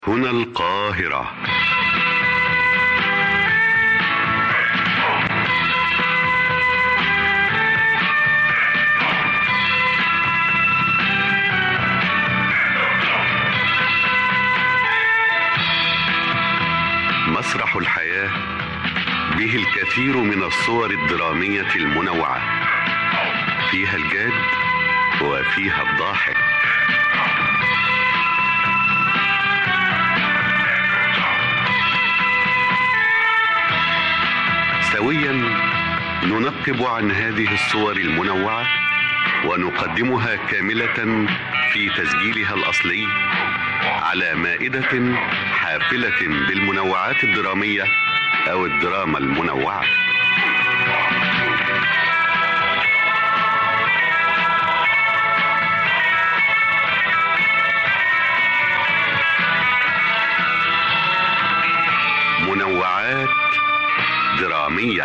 هنا القاهرة مسرح الحياة به الكثير من الصور الدرامية المنوعة فيها الجاد وفيها الضاحك سويا ننقب عن هذه الصور المنوعة ونقدمها كاملة في تسجيلها الأصلي على مائدة حافلة بالمنوعات الدرامية أو الدراما المنوعة منوعات درامية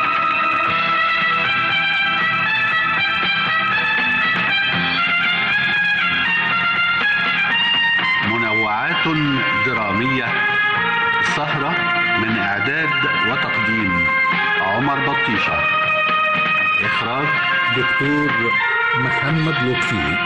منوعات درامية سهرة من إعداد وتقديم عمر بطيشة إخراج دكتور محمد لطفي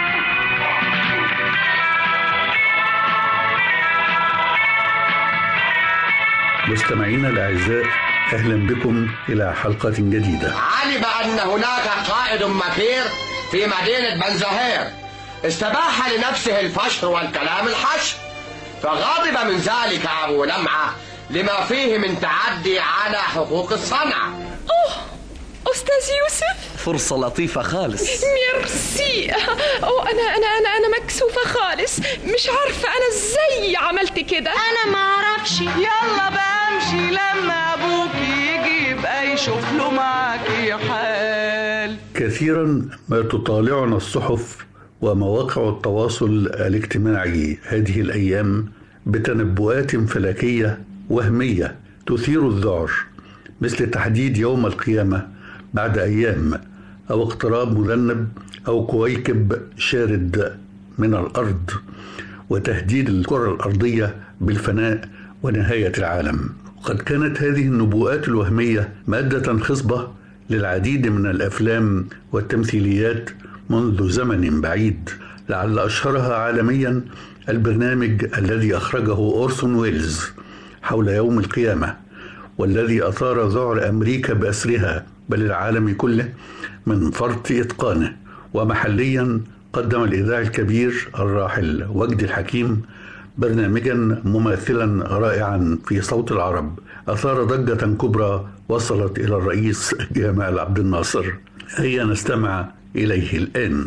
مستمعينا الأعزاء أهلا بكم إلى حلقة جديدة علم أن هناك قائد مكير في مدينة بنزهير استباح لنفسه الفشر والكلام الحشر فغضب من ذلك أبو لمعة لما فيه من تعدي على حقوق الصنعة أوه أستاذ يوسف فرصة لطيفة خالص ميرسي أوه أنا أنا أنا أنا مكسوفة خالص مش عارفة أنا إزاي عملت كده انا ما اعرفش يلا بقى امشي لما ابوك يجي يبقى يشوف له معاكي حال كثيرا ما تطالعنا الصحف ومواقع التواصل الاجتماعي هذه الأيام بتنبؤات فلكية وهمية تثير الذعر مثل تحديد يوم القيامة بعد أيام أو اقتراب مذنب أو كويكب شارد من الأرض وتهديد الكرة الأرضية بالفناء ونهاية العالم وقد كانت هذه النبوءات الوهمية مادة خصبة للعديد من الأفلام والتمثيليات منذ زمن بعيد لعل أشهرها عالميا البرنامج الذي أخرجه أورسون ويلز حول يوم القيامة والذي أثار ذعر أمريكا بأسرها بل العالم كله من فرط إتقانه ومحليا قدم الإذاعي الكبير الراحل وجدي الحكيم برنامجا مماثلا رائعا في صوت العرب أثار ضجة كبرى وصلت إلى الرئيس جمال عبد الناصر هيا نستمع إليه الآن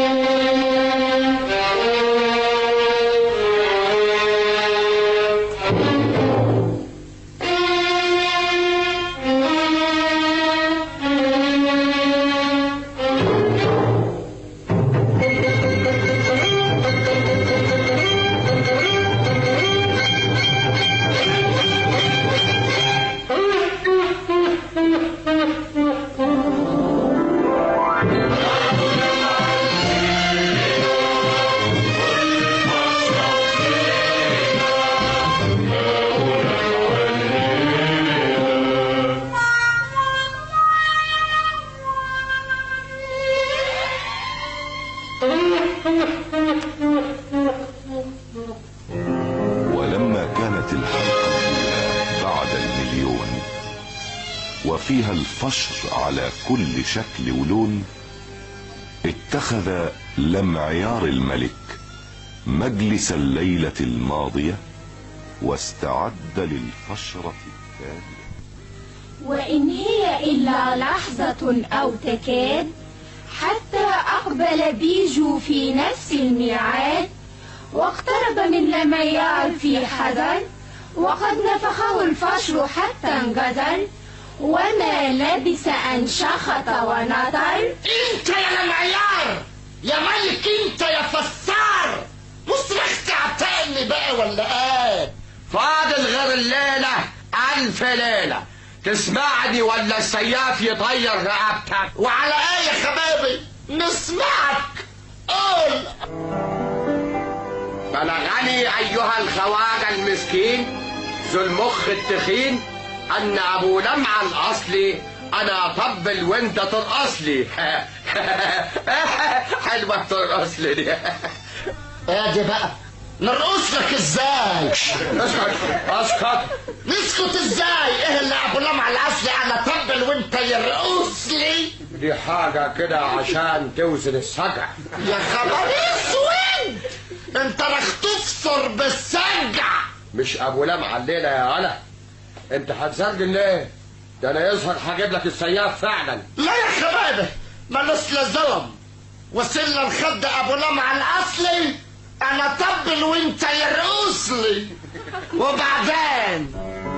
ولما كانت الحلقة الأولى بعد المليون وفيها الفشر على كل شكل ولون اتخذ لمعيار الملك مجلس الليلة الماضية واستعد للفشرة الثانية وإن هي إلا لحظة أو تكاد حتى أقبل بيجو في نفس الميعاد واقترب من لميار في حذر وقد نفخه الفشر حتى انجدر وما لبث أن شخط ونظر انت يا لمعيار يا ملك انت يا فسار مصرخت عتاني بقى ولا ايه فاضل غير الليلة ألف ليلة تسمعني ولا السياف يطير رقبتك وعلى ايه يا حبايبي نسمعك قول بلغني أيها الخواجة المسكين ذو المخ التخين أن أبو لمعة الأصلي أنا طبل وأنت ترقص لي حلوة ترقص لي دي ادي بقى نرقص لك ازاي اسكت اسكت نسكت ازاي ايه اللي ابو لمعة الاصلي انا طبل وانت يرقص لي دي حاجة كده عشان توزن السجع يا خبر اسود انت رح تفطر بالسجع مش ابو لمعة الليلة يا غلا انت هتسجل ليه ده انا يظهر هجيب لك السياف فعلا لا يا خبابه مالوش لا ظلم وصلنا الخد ابو لمعة الاصلي انا طبل وانت يرقص لي وبعدين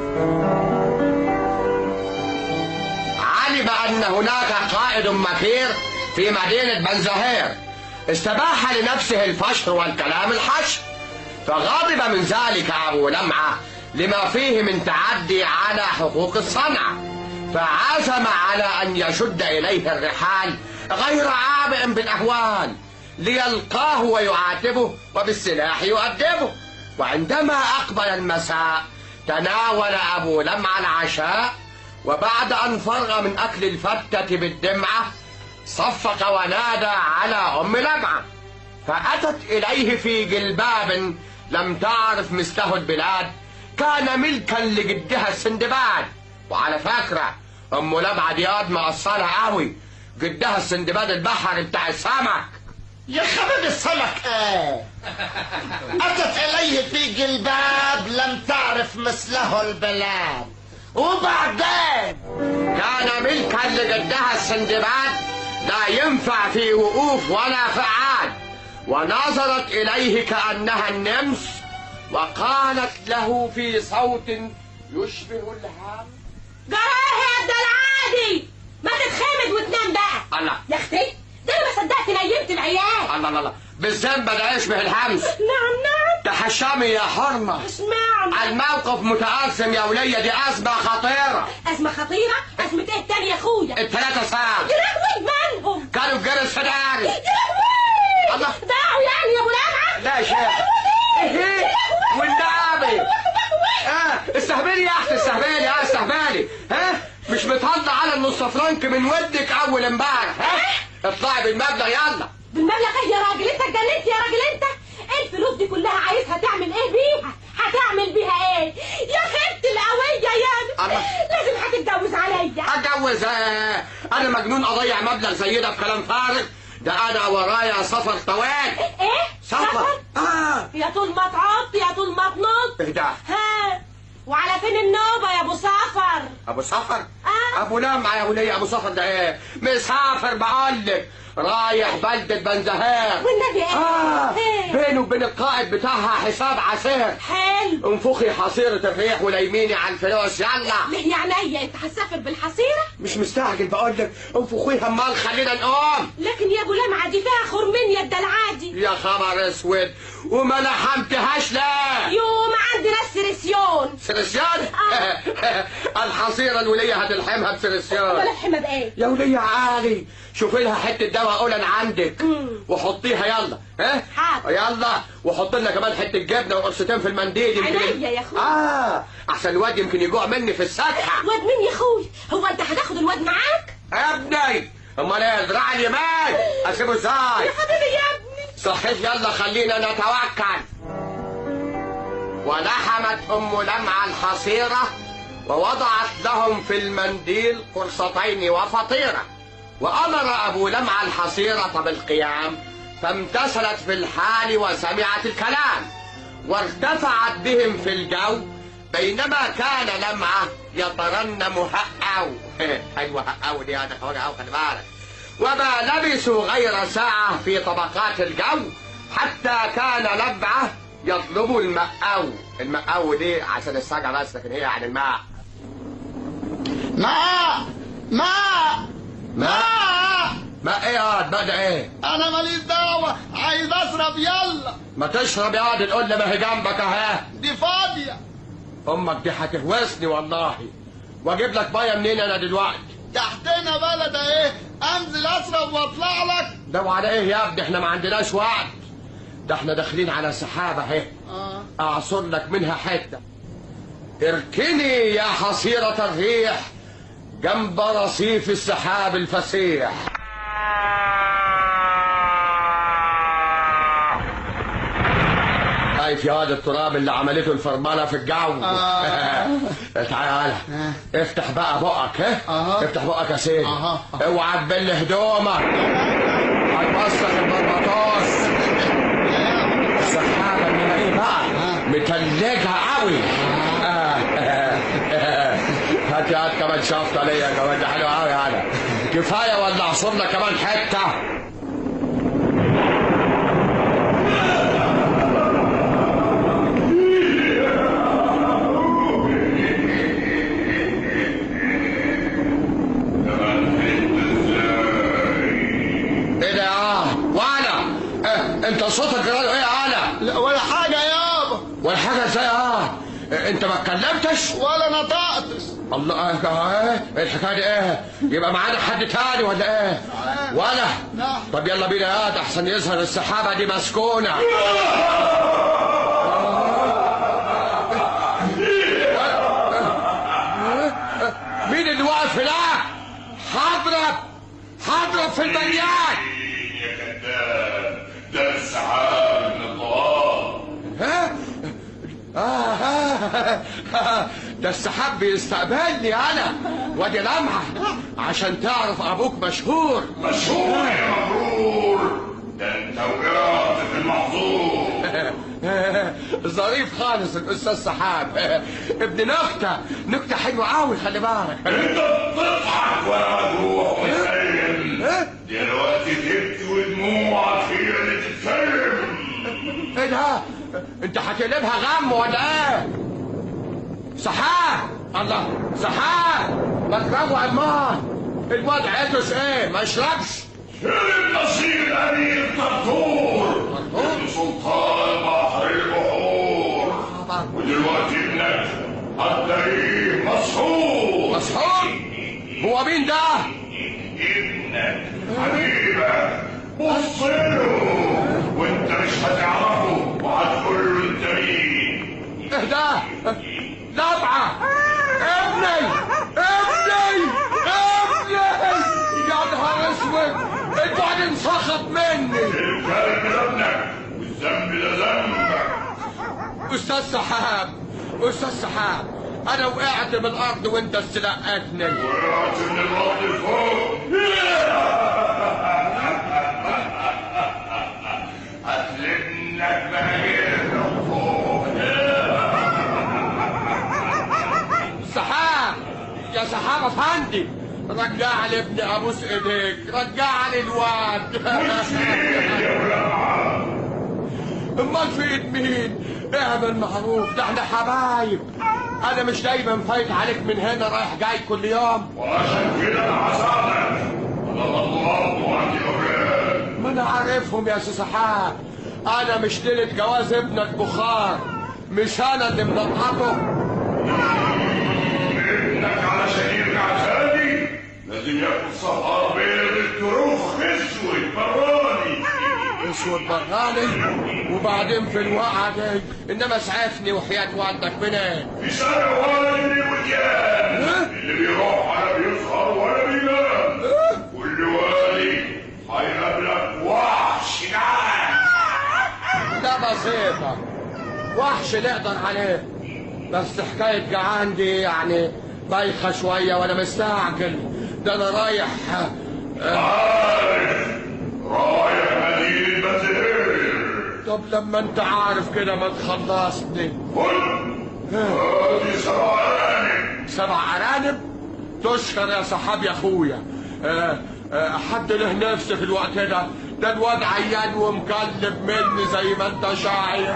علم ان هناك قائد مكير في مدينة بنزهير استباح لنفسه الفشر والكلام الحشر فغضب من ذلك ابو لمعة لما فيه من تعدي على حقوق الصنعة فعزم على ان يشد اليه الرحال غير عابئ بالاهوال ليلقاه ويعاتبه وبالسلاح يؤدبه وعندما اقبل المساء تناول ابو لمعة العشاء وبعد أن فرغ من أكل الفتة بالدمعة صفق ونادى على أم لمعة فأتت إليه في جلباب لم تعرف مثله البلاد كان ملكا لجدها السندباد وعلى فكرة أم لمعة دي قد مقصرة قوي جدها السندباد البحر بتاع السمك يا خباب السمك ايه اتت اليه في جلباب لم تعرف مثله البلاد وبعدين كان ملكا لجدها السندباد لا ينفع في وقوف ولا فعال ونظرت إليه كأنها النمس وقالت له في صوت يشبه الهام جراه يا ابن العادي ما تتخمد وتنام بقى الله يا اختي ده انا ما صدقت نيمت العيال الله الله الله بالذنب ده يشبه الهمس نعم نعم تحشمي يا حرمة اسمعني الموقف متأزم يا ولية دي أزمة خطيرة أزمة خطيرة أزمة إيه تاني يا أخويا الثلاثة ساعة يا لهوي مالهم كانوا في جرس فداري يا لهوي الله. دعوا يعني يا أبو لمعة لا يا شيخ ايه والنبي اه استهبلي يا اختي استهبلي اه استهبلي ها مش متهضى على النص فرنك من ودك اول امبارح ها اطلعي بالمبلغ يلا بالمبلغ إيه يا راجل أنت اتجننت يا راجل أنت الفلوس دي كلها عايزها تعمل إيه بيها هتعمل بيها إيه يا خيبتي القوية يا الله. لازم هتتجوز عليا اتجوز آه، انا مجنون اضيع مبلغ زي ده في كلام فارغ ده انا ورايا سفر طوال إيه سفر اه يا طول ما تعط يا طول ما تنط ايه ده ها وعلى فين النوبة يا ابو سفر ابو سفر آه. ابو لمعة يا ولية ابو سفر ده ايه مسافر بقولك رايح بلدة بنزهير والنبي ايه اه إيه؟ بينه وبين القائد بتاعها حساب عسير حلو انفخي حصيرة الريح وليميني على الفلوس يلا ليه يعني ايه انت هتسافر بالحصيرة مش مستعجل بقولك انفخيها امال خلينا نقوم لكن يا ابو لمعة دي فيها خرمين يا العادي يا خبر اسود وما لحمتهاش لا يوم عندنا السرسيون سرسيان آه. الحصيرة الولية هتلحمها بسرسيان ولا الحمى بايه يا ولية عالي شوفي لها حتة دواء قولن عندك مم. وحطيها يلا ها حاضر. يلا وحط لنا كمان حتة جبنة وقرصتين في المنديل يمكن عينيا يا أخوي. اه احسن الواد يمكن يجوع مني في السطحة واد مين يا اخوي هو انت هتاخد الواد معاك يا ابني امال ايه الذراع اليمين اسيبه ازاي يا حبيبي يا ابني صحيح يلا خلينا نتوكل ولحمت ام لمعة الحصيرة ووضعت لهم في المنديل قرصتين وفطيرة وأمر أبو لمعة الحصيرة بالقيام فامتثلت في الحال وسمعت الكلام وارتفعت بهم في الجو بينما كان لمعة يترنم هأو أيوة هأو دي أنا خواجة أو خلي بالك وما لبثوا غير ساعة في طبقات الجو حتى كان لمعة يطلب المأو المأو دي عشان السجع بس لكن هي عن الماء ماء ماء ماء ما ايه يا واد ما ده ايه انا ماليش دعوة عايز اشرب يلا ما تشرب يا واد تقول لي ما هي جنبك اهي دي فاضية امك دي هتهوسني والله واجيب لك ميه منين انا دلوقتي تحتنا بلد ايه انزل اشرب واطلع لك ده وعلى ايه يا ابني احنا ما عندناش وقت ده احنا داخلين على سحابة اهي اعصر لك منها حتة اركني يا حصيرة الريح جنب رصيف السحاب الفسيح شايف يا واد التراب اللي عملته الفرمانة في الجو تعالى افتح بقى بقك ها افتح بقك يا سيدي اوعى تبل هدومك هتوسخ البربطاس السحابة انما ايه بقى متلجة قوي هات يا هات كمان شفطة ليا كمان ده حلو قوي هذا كفاية ولا اعصر لك كمان حتة ايه ده يا وعلا اه انت صوتك قال ايه يا علا لا ولا حاجة يابا ولا حاجه ازاي اه انت ما اتكلمتش ولا نطقتش الله اه اه الحكايه دي ايه يبقى معانا حد تاني ولا ايه ولا نعم. طب يلا بينا يا واد احسن يظهر السحابه دي مسكونه مين اللي واقف هناك هضرب هضرب في المليان يا كذاب ده السحاب من الضلال ها آه آه ده السحاب بيستقبلني انا وادي لمعه عشان تعرف ابوك مشهور مشهور يا مغرور ده انت وقعت في المحظور ظريف خالص الاستاذ سحاب ابن نكته نكته حلوه قوي خلي بالك انت بتضحك وانا مجروح وسايم دلوقتي تبكي ودموعك هي اللي تتكلم ايه ده انت هتقلبها غم ولا ايه سحاب الله سحاب ما تضربوا امان الواد عطش ايه ما يشربش شرب نصيب الامير طرطور ابن سلطان بحر البحور ودلوقتي ابنك هتلاقيه مسحور مسحور هو مين ده ابنك حبيبك بص له وانت مش هتعرفه وهتقول له انت مين ايه ده لبعة ابني ابني ابني يا نهار اسود البعد انسخط مني الكلب ده ابنك والذنب ده ذنبك استاذ سحاب استاذ سحاب انا وقعت من الارض وانت استلقتني وقعت من الارض فوق هتلنك بهير فوق سحاب يا سحاب افندي رجع لي ابن ابوس ايديك رجع لي الواد امال في ايد مين اعمل معروف ده احنا حبايب انا مش دايما فايت عليك من هنا رايح جاي كل يوم وعشان كده انا عصابك انا الله وعندي اولاد ما انا عارفهم يا سي سحاب انا مش ليله جواز ابنك بخار مش انا اللي منقطه ابنك علشان يرجع تاني لازم ياكل سهر بيض التروخ اسود براني اسود براني وبعدين في الوقعه دي انما اسعفني وحياه والدك منين في سنة والدي وديان اللي بيروح ولا بيسهر ولا بينام كل والي هيقابلك وحش جعان ده بسيطة وحش نقدر عليه بس حكاية جعان دي يعني بايخة شوية وأنا مستعجل ده أنا رايح عارف رايح مدينة بزهير طب لما أنت عارف كده ما تخلصني قل هذه سبع أرانب سبع أرانب تشكر يا صحاب يا أخويا آه، آه، حد له نفس في الوقت ده ده الواد عيان ومكلب مني زي ما انت شايف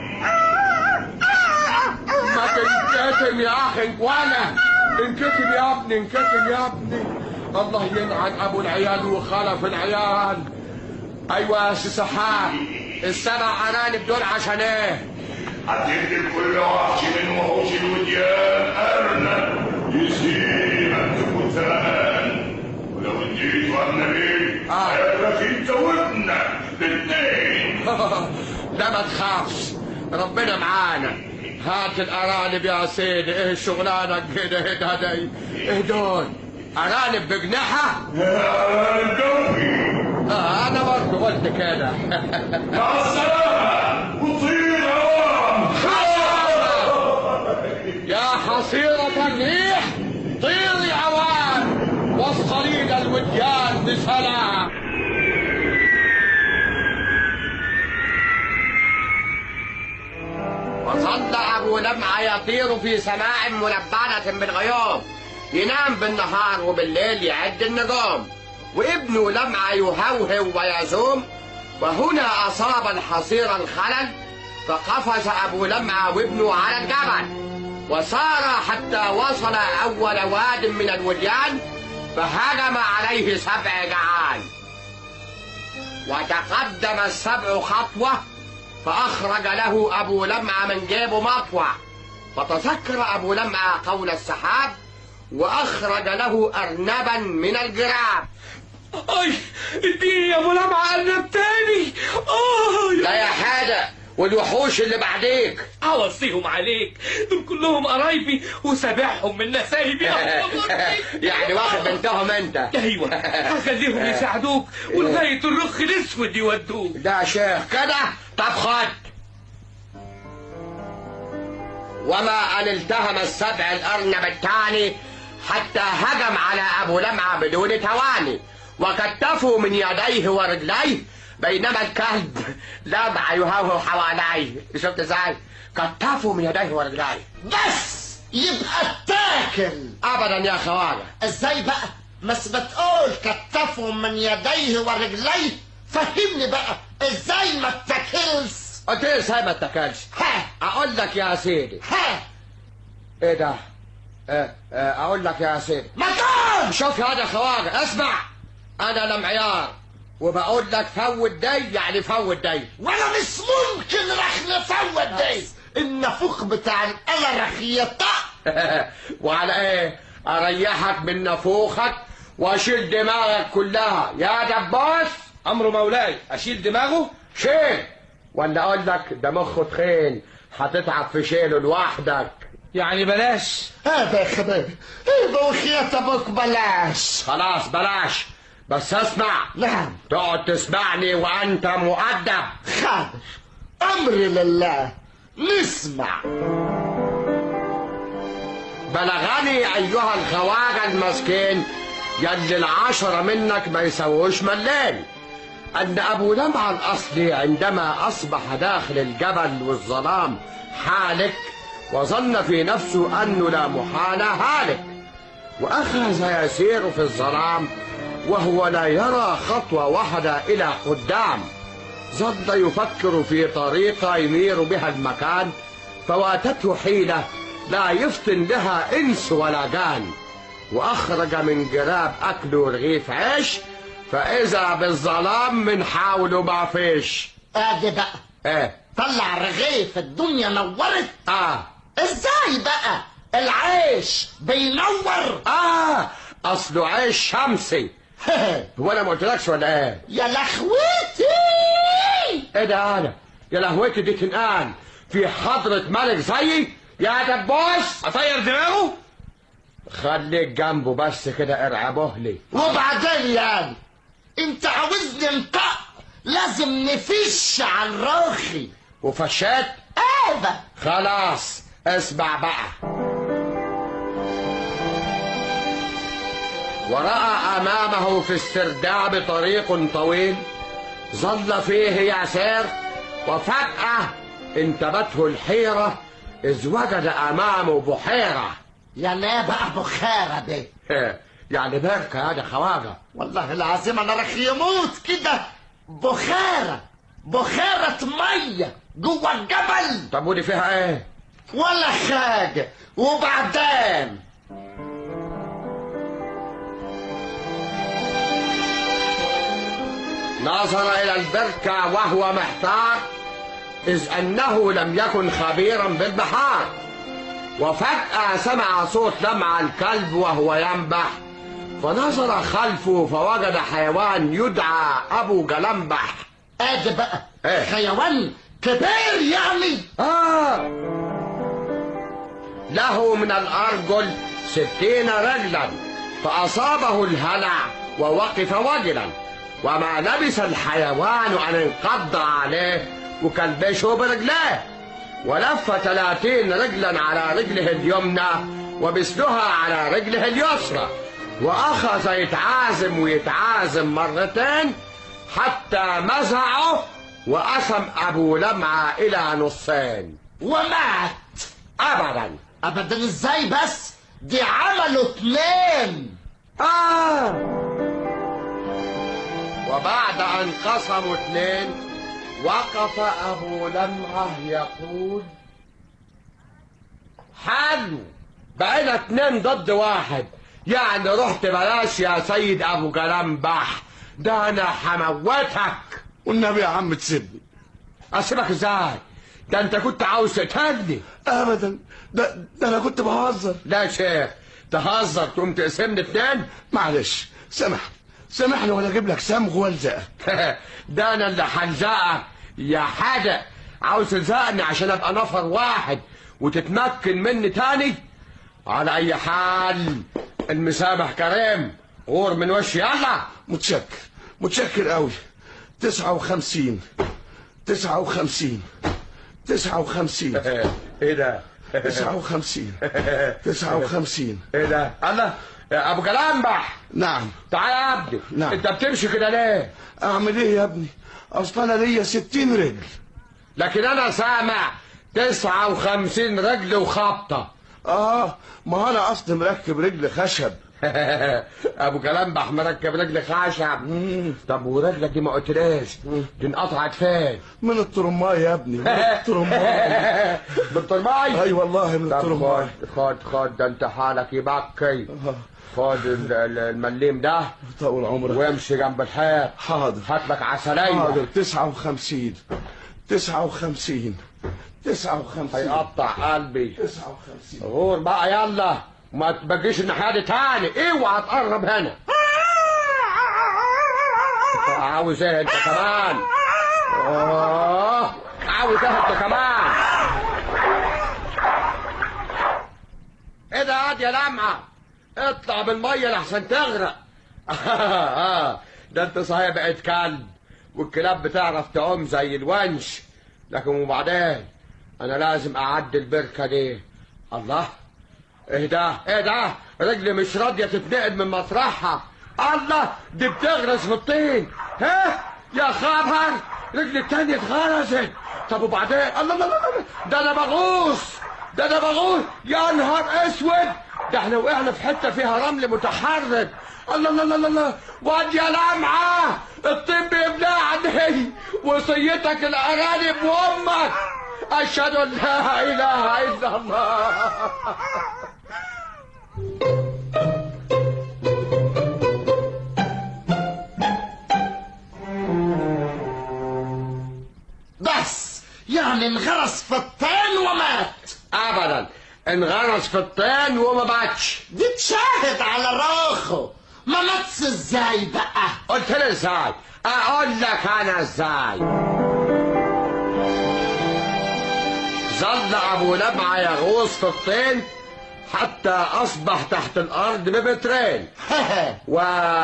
ما تنكتم يا اخي ولا انكتم يا ابني انكتم يا ابني الله يلعن ابو العيال وخلف العيال ايوه يا سي سحاب السبع ارانب دول عشان ايه هتدي لكل وحش من وحوش الوديان أرنب يسيبك تكون زمان ولو اديته أرنبين آه. هيبقى انت وابنك الاثنين لا ما تخافش ربنا معانا هات الارانب يا سيدي ايه الشغلانه كده ايه ده ده ايه دول ارانب بجناحها ارانب جوي آه انا برضه قلت كده مع السلامه وطير هوام يا حصيرة الريح طيري عوان واصطليل الوديان بسلام وظل أبو لمعة يطير في سماء ملبنة بالغيوم ينام بالنهار وبالليل يعد النجوم وابنه لمعة يهوهو ويزوم وهنا أصاب الحصير الخلل فقفز أبو لمعة وابنه على الجبل وسار حتى وصل أول واد من الوديان فهجم عليه سبع جعان وتقدم السبع خطوة فأخرج له أبو لمعة من جيبه مطوع فتذكر أبو لمعة قول السحاب وأخرج له أرنبا من الجراب اي اديني يا ابو لمعه ارنب تاني اه لا يا حاجة والوحوش اللي بعديك اوصيهم عليك دول كلهم قرايبي وسابعهم من نسايبي يعني واخد بنتهم انت ايوه هخليهم يساعدوك ولغايه الرخ الاسود يودوك ده شيخ كده طب خد وما أن التهم السبع الأرنب الثاني حتى هجم على أبو لمعة بدون تواني وكتفوا من يديه ورجليه بينما الكلب لمع يهوهو حواليه شفت ازاي؟ كتفوا من يديه ورجليه بس يبقى اتاكل ابدا يا خواجه ازاي بقى بس بتقول كتفهم من يديه ورجليه فهمني بقى ازاي ما اتاكلش قلت لي ازاي ما اتكلش ها اقول لك يا سيدي ها ايه ده اه اه اقول لك يا سيدي ما تقول شوف يا هذا خواجه اسمع انا لمعيار وبقول لك فوت دي يعني فوت دي وانا مش ممكن رح نفوت دي النافوخ بتاع القلة رح يطق وعلى ايه اريحك من نفوخك واشيل دماغك كلها يا دباس امر مولاي اشيل دماغه شيل ولا اقول لك ده مخه تخين هتتعب في شيله لوحدك يعني بلاش هذا يا حبيبي ايه وخيات ابوك بلاش خلاص بلاش بس اسمع نعم تقعد تسمعني وانت مؤدب خالف امري لله نسمع بلغني ايها الخواجه المسكين يلي العشرة منك ما يسووش ملان ان ابو لمعة الاصلي عندما اصبح داخل الجبل والظلام حالك وظن في نفسه انه لا محالة هالك واخذ يسير في الظلام وهو لا يرى خطوة واحدة الى قدام ظل يفكر في طريقة ينير بها المكان فواتته حيلة لا يفطن لها انس ولا جان واخرج من جراب اكله رغيف عيش فاذا بالظلام من حوله ما فيش ادي بقى ايه طلع رغيف الدنيا نورت اه ازاي بقى العيش بينور اه اصله عيش شمسي هو انا ما قلتلكش ولا ايه يا لخوتي ايه ده انا يا لهوتي دي تنقال في حضرة ملك زيي يا دبوس اطير دماغه خليك جنبه بس كده ارعبه لي وبعدين يعني انت عاوزني انطق لازم نفش عن روخي وفشات ايه خلاص اسمع بقى ورأى أمامه في السرداب طريق طويل ظل فيه يسير وفجأة انتابته الحيرة إذ وجد أمامه بحيرة يعني ايه بقى بخارة دي يعني بركة هذا خواجة والله العظيم انا رح يموت كده بخارة بخارة مية جوه الجبل طب ودي فيها ايه ولا حاجة وبعدين نظر إلى البركة وهو محتار إذ أنه لم يكن خبيرا بالبحار وفجأة سمع صوت لمع الكلب وهو ينبح فنظر خلفه فوجد حيوان يدعى أبو جلمبح ادي بقى إيه؟ حيوان كبير يعني آه له من الأرجل ستين رجلا فأصابه الهلع ووقف وجلا وما لبس الحيوان أن انقض عليه وكلبشه برجلاه ولف ثلاثين رجلا على رجله اليمنى ومثلها على رجله اليسرى وأخذ يتعازم ويتعازم مرتين حتى مزعه وقسم أبو لمعة إلى نصين ومات أبدا ابدا ازاي بس دي عملوا اتنين آه وبعد أن قسموا اثنين وقف أبو لمعة يقول حلو بقينا اتنين ضد واحد يعني رحت بلاش يا سيد أبو جلمبح ده أنا هموتك والنبي يا عم تسيبني أسيبك إزاي؟ ده أنت كنت عاوز تقتلني ابدا ده, ده انا كنت بهزر لا يا شيخ تهزر تقوم تقسمني اتنين معلش سامحني سامحني ولا اجيب لك صمغ والزقك ده انا اللي هلزقك يا حاجة عاوز تلزقني عشان ابقى نفر واحد وتتمكن مني تاني على اي حال المسامح كريم غور من وشي يلا متشكر متشكر قوي تسعة وخمسين تسعة وخمسين تسعة وخمسين ايه ده تسعة وخمسين تسعة وخمسين ايه ده الله يا ابو جلامبح نعم تعال يا ابني نعم. انت بتمشي كده ليه اعمل ايه يا ابني اصل انا ليا ستين رجل لكن انا سامع تسعة وخمسين رجل وخبطة اه ما انا اصل مركب رجل خشب ابو جلمبح مركب رجل خشب طب ورجلك دي ما قلتليش دي انقطعت فين من الترماي يا ابني من الترماي بالطرماي اي والله من طب الترماي خد خد خد ده انت حالك يبكي خد ال- ال- المليم ده طول عمرك وامشي جنب الحيط حاضر هات لك عسلية حاضر تسعة وخمسين تسعة وخمسين تسعة وخمسين هيقطع قلبي تسعة وخمسين غور بقى يلا ما تبقيش الناحية دي تاني اوعى تقرب هنا عاوز ايه انت كمان اه عاوز ايه انت كمان ايه ده يا واد يا لمعة اطلع بالمية لحسن تغرق آه، ده انت صحيح بقيت كلب والكلاب بتعرف تعوم زي الونش لكن وبعدين انا لازم اعدي البركة دي الله ايه ده ايه ده رجلي مش راضية تتنقل من مطرحها الله دي بتغرز في الطين ها يا خبر رجلي التانية اتغرزت طب وبعدين الله الله الله الله، ده انا بغوص ده انا بغوص يا نهار اسود ده احنا وقعنا في حتة فيها رمل متحرك الله الله الله الله الله واد يا لمعة الطين بيبلعني وصيتك الأغاني بأمك أشهد أن لا إله إلا الله بس يعني انغرس في الطين ومات ابدا انغرس في الطين وما باتش دي تشاهد على روخه ما ماتش ازاي بقى قلت لي ازاي اقول لك انا ازاي ظل ابو لمعه يغوص في الطين حتى اصبح تحت الارض بمترين و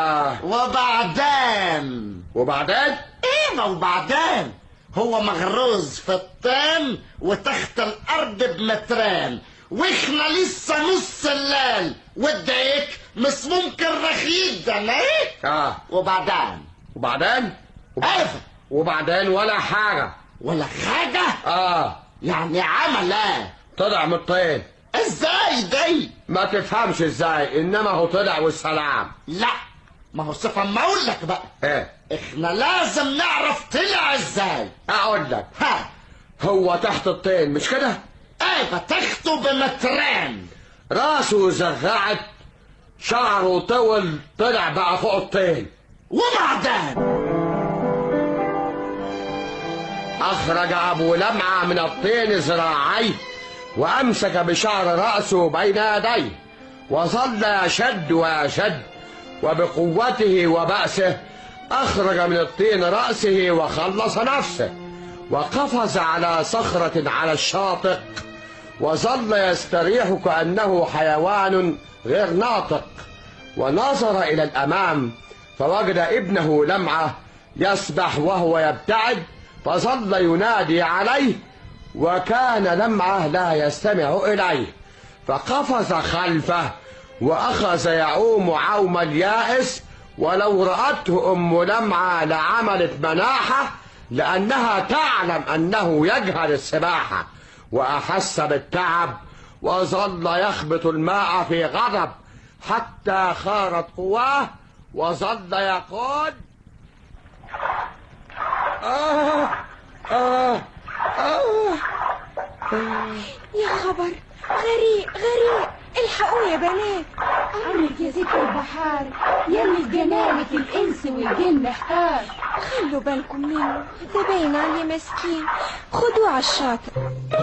وبعدين وبعدين ايه ما وبعدين هو مغروز في الطين وتحت الارض بمترين واحنا لسه نص الليل وديك مش ممكن رخيد ده ايه اه وبعدين وبعدين ايه وبعدين ولا حاجه ولا حاجة اه يعني عمل ايه طلع من الطين ازاي دي ما تفهمش ازاي انما هو طلع والسلام لا ما هو صفا ما اقول لك بقى ايه احنا لازم نعرف طلع ازاي اقول لك ها هو تحت الطين مش كده ايه تخته بمترين راسه زغعت شعره طول طلع بقى فوق الطين وبعدين أخرج أبو لمعة من الطين ذراعيه وأمسك بشعر رأسه بين يديه وظل يشد ويشد وبقوته وبأسه أخرج من الطين رأسه وخلص نفسه وقفز على صخرة على الشاطئ وظل يستريح كأنه حيوان غير ناطق ونظر إلى الأمام فوجد ابنه لمعة يسبح وهو يبتعد فظل ينادي عليه وكان لمعة لا يستمع إليه فقفز خلفه وأخذ يعوم عوم اليائس ولو رأته أم لمعة لعملت مناحة لأنها تعلم أنه يجهل السباحة وأحس بالتعب وظل يخبط الماء في غضب حتى خارت قواه وظل يقول آه آه آه يا خبر غريق غريق الحقوا يا بنات عمك يا ست البحار يلي في جنانك الانس والجن احتار خلوا بالكم منه ده باين عليه مسكين خدوه على الشاطئ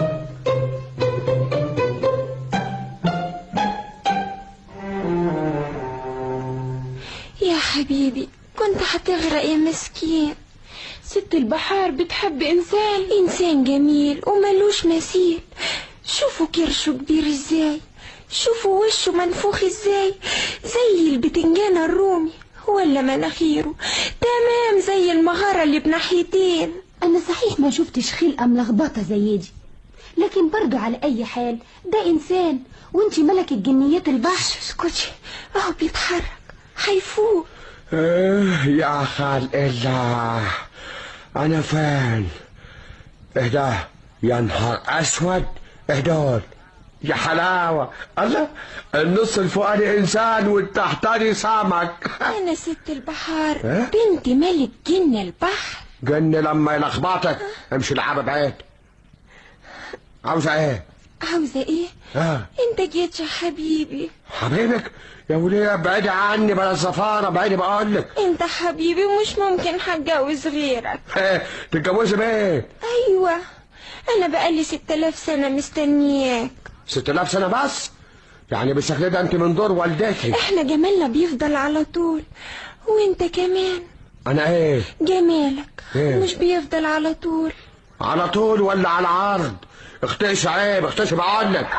يا حبيبي كنت هتغرق يا مسكين ست البحار بتحب إنسان إنسان جميل وملوش مثيل شوفوا كرشه كبير ازاي شوفوا وشه منفوخ ازاي زي البتنجان الرومي ولا مناخيره تمام زي المغارة اللي بناحيتين أنا صحيح ما شفتش خلقة ملخبطة زي دي لكن برضو على أي حال ده إنسان وانتي ملك الجنيات البحر اسكتي اهو بيتحرك هيفوق آه يا خال الله أنا فين إهدى يا نهار أسود إهدول يا حلاوة الله النص الفوقاني إنسان والتحتاني سمك أنا ست البحار إيه؟ بنت ملك جن البحر جن لما يلخبطك امشي العب بعيد عاوزة ايه؟ عاوزة ايه؟ اه انت جيت يا حبيبي حبيبك يا وليه بعيدي عني بلا الزفارة بعيدي بقول لك انت حبيبي مش ممكن هتجوز غيرك تتجوزي مين؟ ايوه انا بقالي ست الاف سنة مستنياك ست آلاف سنة بس يعني بالشكل ده انت من دور والدتي احنا جمالنا بيفضل على طول وانت كمان انا ايه؟ جمالك إيه؟ مش بيفضل على طول على طول ولا على عرض؟ اختش عيب اختش بقول لك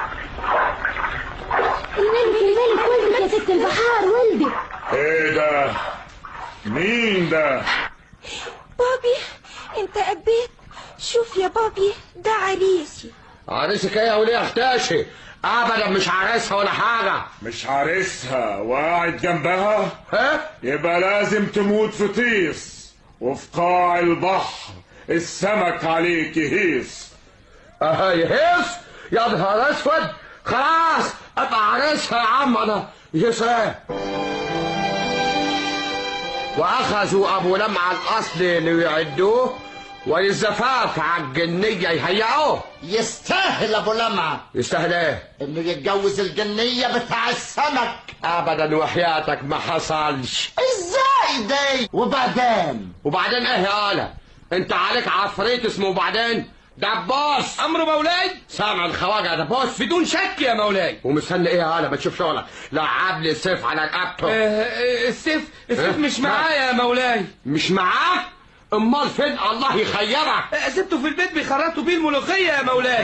الملك الملك ولدك يا ست البحار ولدك ايه ده مين ده بابي انت قبيت شوف يا بابي ده عريسي عريسك ايه يا وليه اختشي ابدا مش عريسها ولا حاجة مش عارسها وقاعد جنبها ها؟ يبقى لازم تموت في طيس وفي قاع البحر السمك عليك يهيص اه يهيص يا نهار اسود خلاص ابقى عريسها يا عم انا يهيص ايه واخذوا ابو لمعة الاصلي ليعدوه وللزفاف على الجنية يهيئوه يستاهل ابو لمعة يستاهل ايه انه يتجوز الجنية بتاع السمك ابدا وحياتك ما حصلش ازاي دي وبعدين وبعدين ايه يا آلة انت عليك عفريت اسمه بعدين دبوس امر مولاي سامع الخواجة يا دبوس بدون شك يا مولاي ومستني ايه يا آلة ما تشوف شغلك لعب لي السيف على رقبته آه، آه، السيف السيف إيه؟ مش معايا يا مولاي مش معاه امال فين الله يخيرك آه، سبته في البيت بيخرطوا بيه الملوخية يا مولاي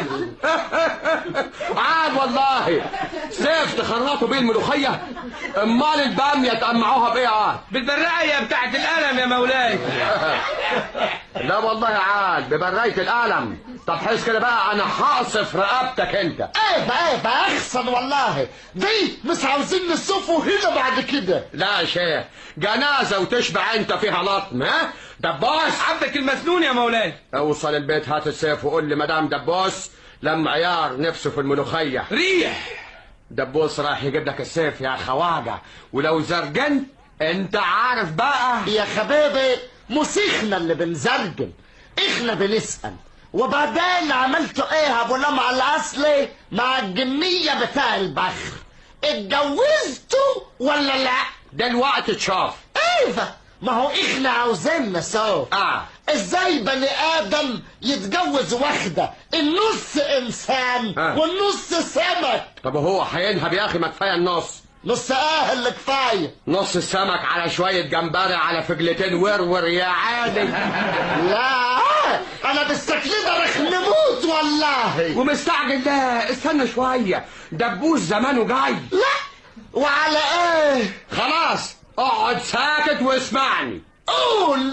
عاد والله سيف تخرطوا بيه الملوخية امال البامية تقمعوها بايه عاد بالبراية بتاعت القلم يا مولاي لا والله عاد ببراية القلم طب حس كده بقى انا هقصف رقبتك انت ايه بقى ايه بقى احسن والله دي مش عاوزين نشوفه هنا بعد كده لا يا شيخ جنازة وتشبع انت فيها لطم ها دبوس عبدك المسنون يا مولاي اوصل البيت هات السيف وقول لي مدام دبوس لما عيار نفسه في الملوخية ريح دبوس رايح يجيب لك السيف يا خواجة ولو زرجنت انت عارف بقى يا حبيبي مش احنا اللي بنزرجن احنا بنسأل وبعدين عملتوا ايه يا ابو لمعة الاصلي مع الجنية بتاع البحر اتجوزتوا ولا لا دلوقتي تشوف ايوه ما هو احنا عاوزين نشوف اه ازاي بني ادم يتجوز واحدة النص انسان آه. والنص سمك طب هو هينهب يا اخي ما كفايه النص نص اهل كفاية نص السمك على شوية جمبري على فجلتين ورور يا عادي لا انا بالشكل ده رح نموت والله ومستعجل ده استنى شوية دبوس زمانه جاي لا وعلى ايه خلاص اقعد ساكت واسمعني قول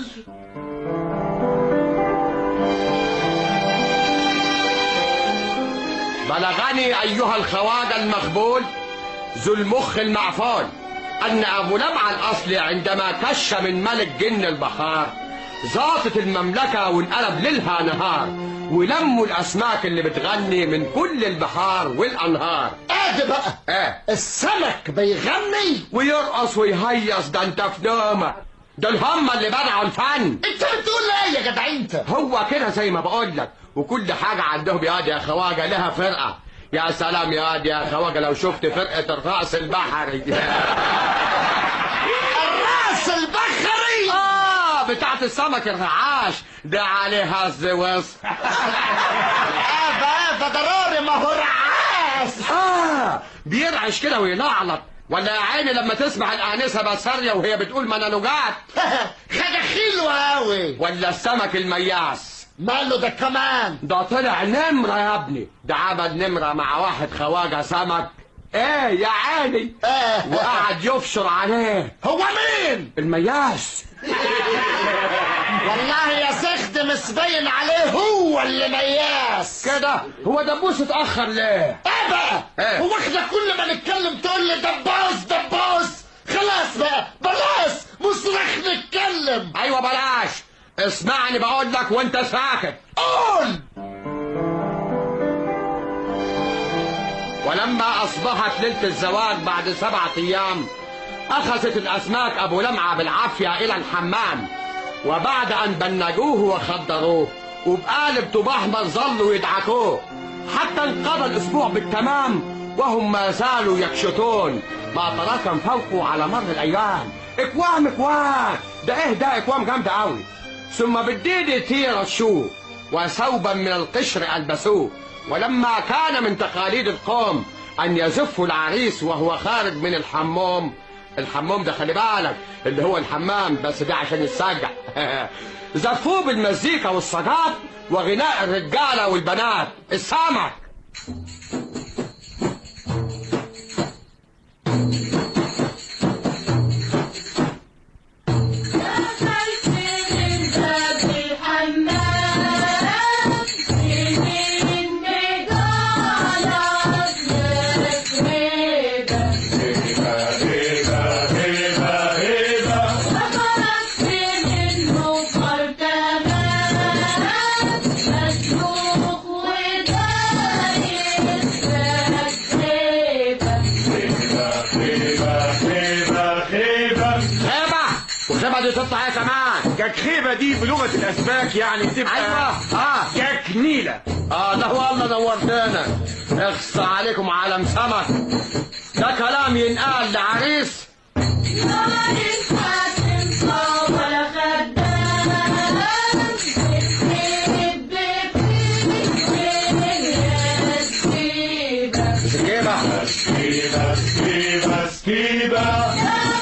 بلغني أيها الخواجة المخبول ذو المخ المعفول أن أبو لمعة الأصلي عندما كش من ملك جن البحار زاطت المملكة وانقلب ليلها نهار ولموا الأسماك اللي بتغني من كل البحار والأنهار ادي بقى ايه السمك بيغني ويرقص ويهيص ده انت في نومة دول هم اللي بدعوا الفن انت بتقول ايه يا جدع انت هو كده زي ما بقول لك وكل حاجة عندهم يا واد يا خواجة لها فرقة يا سلام يا واد يا خواجة لو شفت فرقة الرأس البحري الراس البخري اه بتاعت السمك الرعاش ده عليها الزوز ابا ابا ضروري ما هو رعاس اه بيرعش كده ويلعلط ولا يا عيني لما تسمع الآنسة بسارية وهي بتقول منانوجات حاجة حلوة أوي ولا السمك المياس ماله ده كمان ده طلع نمرة يا ابني ده عمل نمرة مع واحد خواجة سمك ايه يا عيني آه. وقعد يفشر عليه هو مين المياس والله يا سخد مش باين عليه هو اللي مياس كده هو دبوس اتأخر ليه ايه بقى إيه؟ هو احنا كل ما نتكلم تقول لي دباس دباس خلاص بقى بلاش مش رح نتكلم ايوه بلاش اسمعني بقول لك وانت ساكت قول ولما أصبحت ليلة الزواج بعد سبعة أيام أخذت الأسماك أبو لمعة بالعافية إلى الحمام وبعد أن بنجوه وخدروه وبقالب طباحمر ظلوا يدعكوه حتى انقضى الأسبوع بالتمام وهم ما زالوا يكشطون ما تراكم فوقه على مر الأيام إكوام إكوام ده إيه ده إكوام جامدة أوي ثم بالديد تيرشوه وثوبا من القشر ألبسوه ولما كان من تقاليد القوم أن يزفوا العريس وهو خارج من الحمام الحمام ده خلي بالك اللي هو الحمام بس ده عشان يتسجع زفوه بالمزيكا والصجات وغناء الرجالة والبنات السمك خيبة وخيبة دي تطلع ايه كمان كخيبة دي بلغة الأسماك يعني تبقى ايوه اه ككنيلة اه ده هو الله نورتنا اخص عليكم عالم سمك ده كلام ينقال لعريس سكيبة سكيبة سكيبة سكيبة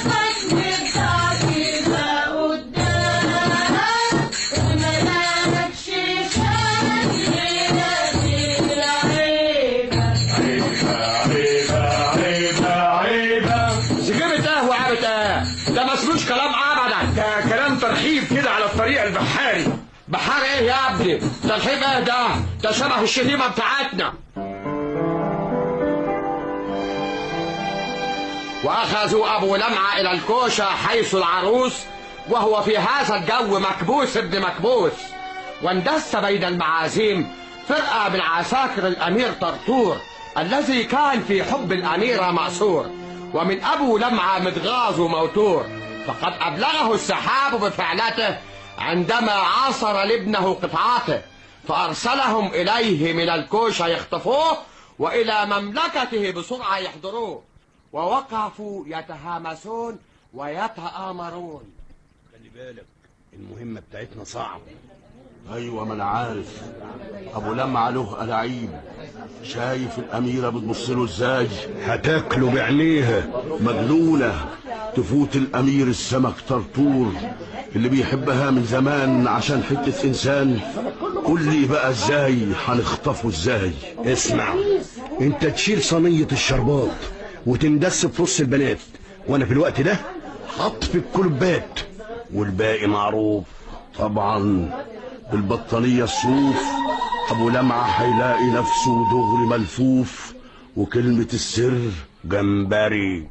عيبة عيبة عيبة سكيبة ايه وعابة ايه ده ما اسموش كلام ابدا ده كلام ترحيب كده على الطريقة البحاري بحار ايه يا ابني ترحيب ايه ده ده شبه الشتيمة بتاعتنا واخذوا ابو لمعة الى الكوشة حيث العروس وهو في هذا الجو مكبوس ابن مكبوس واندس بين المعازيم فرقة من عساكر الامير طرطور الذي كان في حب الاميرة مأسور ومن ابو لمعة متغاظ وموتور فقد ابلغه السحاب بفعلته عندما عاصر لابنه قطعاته فارسلهم اليه من الكوشة يخطفوه والى مملكته بسرعة يحضروه ووقفوا يتهامسون ويتآمرون خلي بالك المهمة بتاعتنا صعبة ايوه ما انا عارف ابو لمعة له ألاعيب شايف الاميرة بتبص له ازاي هتاكله بعينيها مجنونة تفوت الامير السمك طرطور اللي بيحبها من زمان عشان حتة انسان قول لي بقى ازاي هنخطفه ازاي اسمع انت تشيل صينية الشربات وتندس في نص البنات وانا في الوقت ده هطفي الكلبات والباقي معروف طبعا بالبطانية الصوف ابو لمعة هيلاقي نفسه دغري ملفوف وكلمة السر جمبري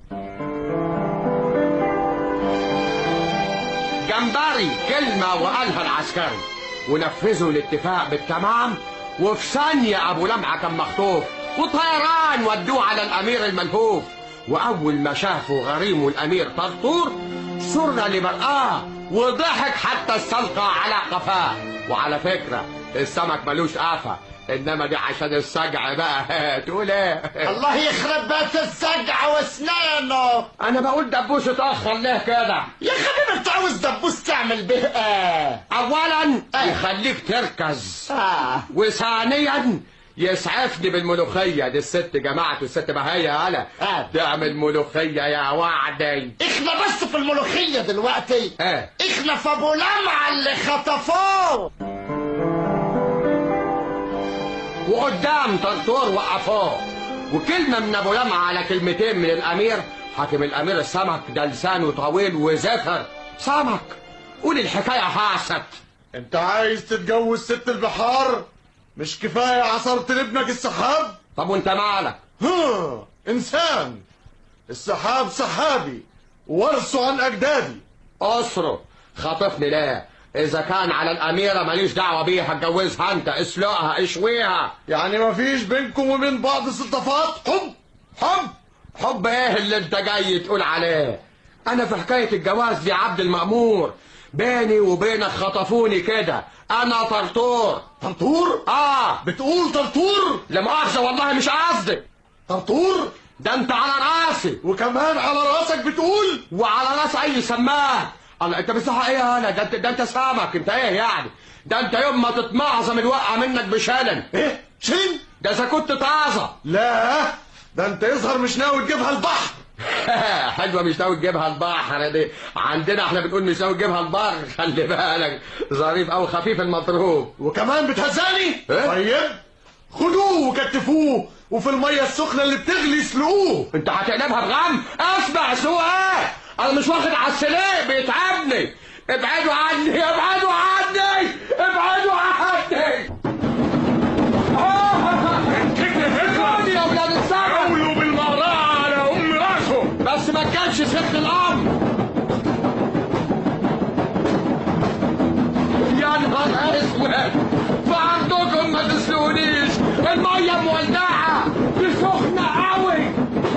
جمبري كلمة وقالها العسكري ونفذوا الاتفاق بالتمام وفي ثانية أبو لمعة كان مخطوف وطيران ودوه على الأمير الملهوف وأول ما شافوا غريمه الأمير طرطور سر لمرآه وضحك حتى استلقى على قفاه وعلى فكرة السمك ملوش قفا إنما دي عشان السجع بقى تقول إيه؟ الله يخرب بيت السجع واسنانه أنا بقول دبوس اتأخر ليه كده؟ يا حبيبي انت عاوز دبوس تعمل به ايه اولا يخليك تركز آه. وثانيا يسعفني بالملوخيه دي الست جماعه الست بهية هلا آه. تعمل ملوخيه يا وعدي احنا بس في الملوخية دلوقتي اه احنا في ابو لمعة اللي خطفوه وقدام طرطور وقفوه وكلمه من ابو لمعه على كلمتين من الامير حاكم الامير السمك ده لسانه طويل وزفر سمك قول الحكايه حاصت انت عايز تتجوز ست البحار مش كفاية عصرت لابنك السحاب طب وانت مالك ها انسان السحاب سحابي ورثه عن اجدادي اسره خاطفني ليه اذا كان على الاميره ماليش دعوه بيها اتجوزها انت اسلقها اشويها يعني مفيش بينكم وبين بعض صدفات حب حب حب ايه اللي انت جاي تقول عليه انا في حكايه الجواز دي عبد المامور بيني وبينك خطفوني كده انا طرطور طرطور اه بتقول طرطور لا مؤاخذه والله مش قصدي طرطور ده انت على راسي وكمان على راسك بتقول وعلى راس اي سمان الله انت بصحة ايه يا هلا ده انت ده انت سمك انت ايه يعني ده انت يوم ما تتمعظم الوقعه منك بشلل ايه شين ده اذا كنت طازه لا ده انت يظهر مش ناوي تجيبها البحر حلوه مش ناوي تجيبها البحر دي عندنا احنا بنقول مش ناوي تجيبها البحر خلي بالك ظريف او خفيف المضروب وكمان بتهزاني إيه؟ طيب خدوه وكتفوه وفي الميه السخنه اللي بتغلي سلقوه انت هتقلبها بغم اسمع سوء ايه انا مش واخد على السليق بيتعبني ابعدوا عني ابعدوا عني ابعدوا عني خدوني يا ولاد السبع حاولوا بالمراءة على ام راسه بس ما كانش ست الامر يا نهار اسود فعندكم ما تسلونيش الميه مولعه دي سخنه قوي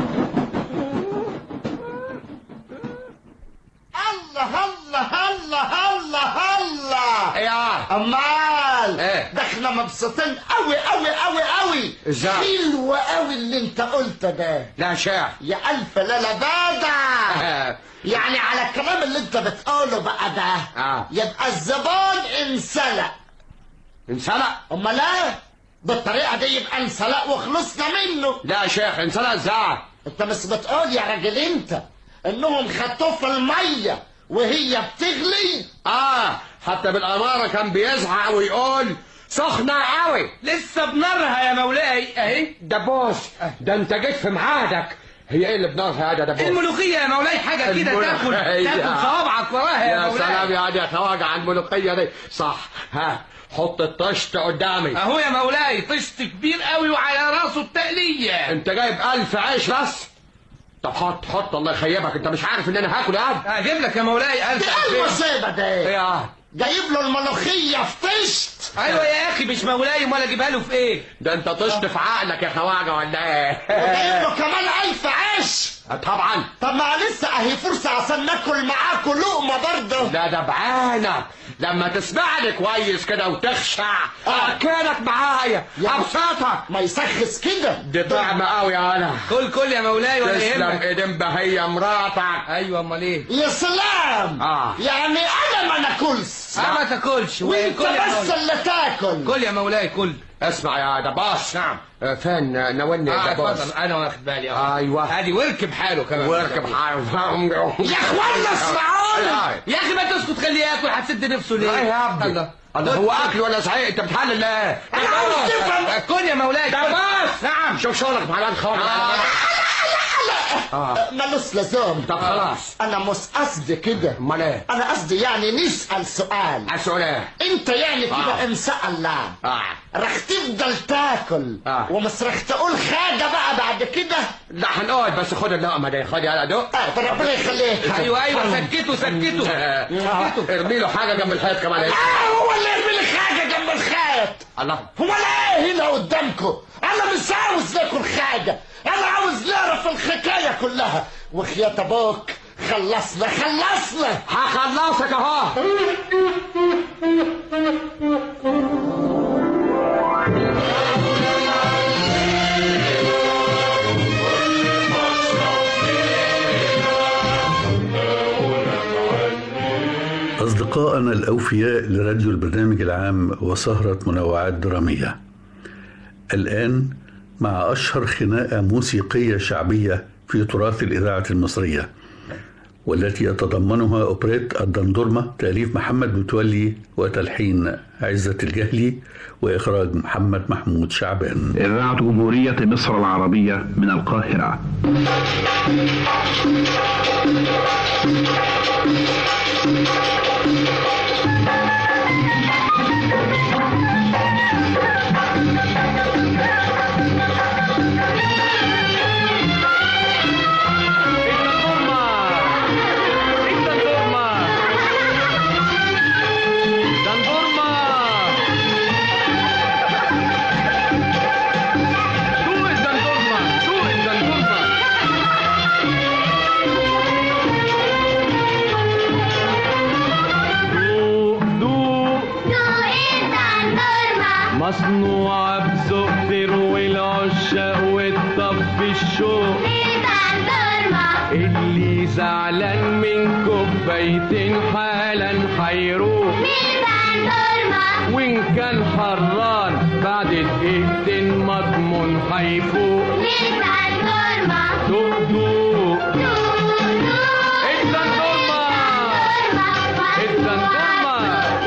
الله الله الله الله الله يا امال إيه؟ ده احنا مبسوطين قوي قوي قوي قوي إزاي؟ حلو قوي اللي انت قلته ده لا شاف يا الف ليله بادع يعني على الكلام اللي انت بتقوله بقى ده آه. يبقى الزبون انسلق انسلق امال ايه بالطريقه دي يبقى انسلق وخلصنا منه لا يا شيخ انسلق ازاي انت مش بتقول يا راجل انت انهم خدوه في الميه وهي بتغلي اه حتى بالاماره كان بيزعق ويقول سخنه قوي لسه بنارها يا مولاي اهي دبوس ده انت جيت في ميعادك هي ايه اللي بنارها يا دبوس الملوخية يا مولاي حاجة كده تاكل الملوخية. تاكل صوابعك وراها يا, يا مولاي سلام يا عادي يا خواجه على الملوخيه دي صح ها حط الطشت قدامي اهو يا مولاي طشت كبير قوي وعلى راسه التقلية انت جايب ألف عيش بس طب حط حط الله يخيبك انت مش عارف ان انا هاكل يا عم هجيب لك يا مولاي ألف دي ألفين المصيبه ده ايه يا عم؟ جايب له الملوخيه في طشت ايوه يا اخي مش مولاي امال اجيبها له في ايه ده انت طشت في عقلك يا خواجه ولا وجايب ايه له كمان الف عيش طبعا طب ما لسه اهي فرصه عشان ناكل معاكم لقمه برضه لا ده بعانك لما تسمعني كويس كده وتخشع اكلك معايا ابسطك ما يسخس كده دي طعمه قوي يا انا كل كل يا مولاي ولا تسلم يهمك ايدين بهية مراتك ايوه امال ايه يا سلام آه. يعني انا ما ناكلش اه ما تاكلش وانت كل يا بس مولاي. اللي تاكل كل يا مولاي كل اسمع يا دباش نعم آه، فين آه، ناولني آه دباش اتفضل انا واخد بالي اه ايوه ادي واركب حاله كمان واركب حاله يا اخوانا اسمعوني آه. يا اخي ما تسكت خليه ياكل هتسد نفسه ليه لا يا ابني الله الله هو اكل ولا صحيح انت بتحلل ليه انا عاوز تفهم كن يا مولاي كن. دباش نعم شوف شغلك مع الواد خالد آه. مالوش لزوم طب خلاص انا مش قصدي كده امال ايه انا قصدي يعني نسال سؤال السؤال ايه انت يعني كده آه. ان شاء الله اه رح تفضل تاكل آه. ومش رح تقول حاجه بقى بعد كده لا هنقعد بس خد اللقمه دي خد يا دوق اه طب ربنا يخليك ايوه ايوه سكته سكته سكته ارمي له حاجه جنب الحيط كمان اه هو اللي يرمي لك حاجه جنب الخيط الله هو ايه هنا قدامكم انا مش عاوز ناكل حاجه انا عاوز نعرف الحكايه كلها وخيات ابوك خلصنا خلصنا هخلصك اهو أصدقائنا الأوفياء لراديو البرنامج العام وسهرة منوعات درامية الآن مع أشهر خناقة موسيقية شعبية في تراث الإذاعة المصرية والتي يتضمنها أوبريت الدندورمة تأليف محمد متولي وتلحين عزة الجهلي وإخراج محمد محمود شعبان إذاعة جمهورية مصر العربية من القاهرة مصنوع بزقتر والعشاق والطف الشوق اللي زعلان من كوبايتين حالا حيروح وان كان حران بعد دقيقتين مضمون حيفوق دوق دوق الدندورما الدندورما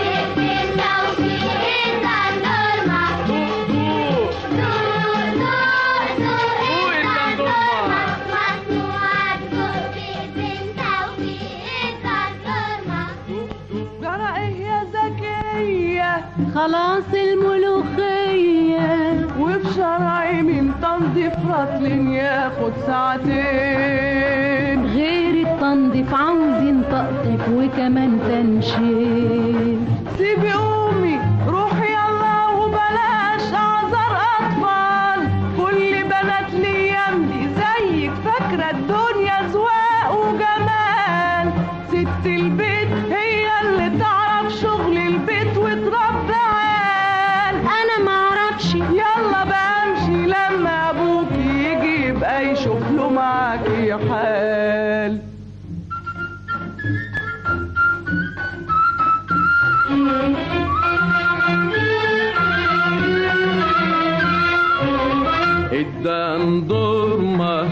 جرى ايه يا زكية خلاص الملوخية وفي شرعي من تنظيف رطل ياخد ساعتين غير التنظيف عاوزين تقطيف وكمان تنشيف سيبي قومي روحي يلا وبلاش اعذر اطفال كل بنات الايام دي زيك فاكرة الدنيا زواق وجمال ست البيت هي اللي تعرف شغل البيت وتربي عيال انا معرفش يلا بمشي لما ابوك يجي يبقى يشوف له معاكي حال الدندورما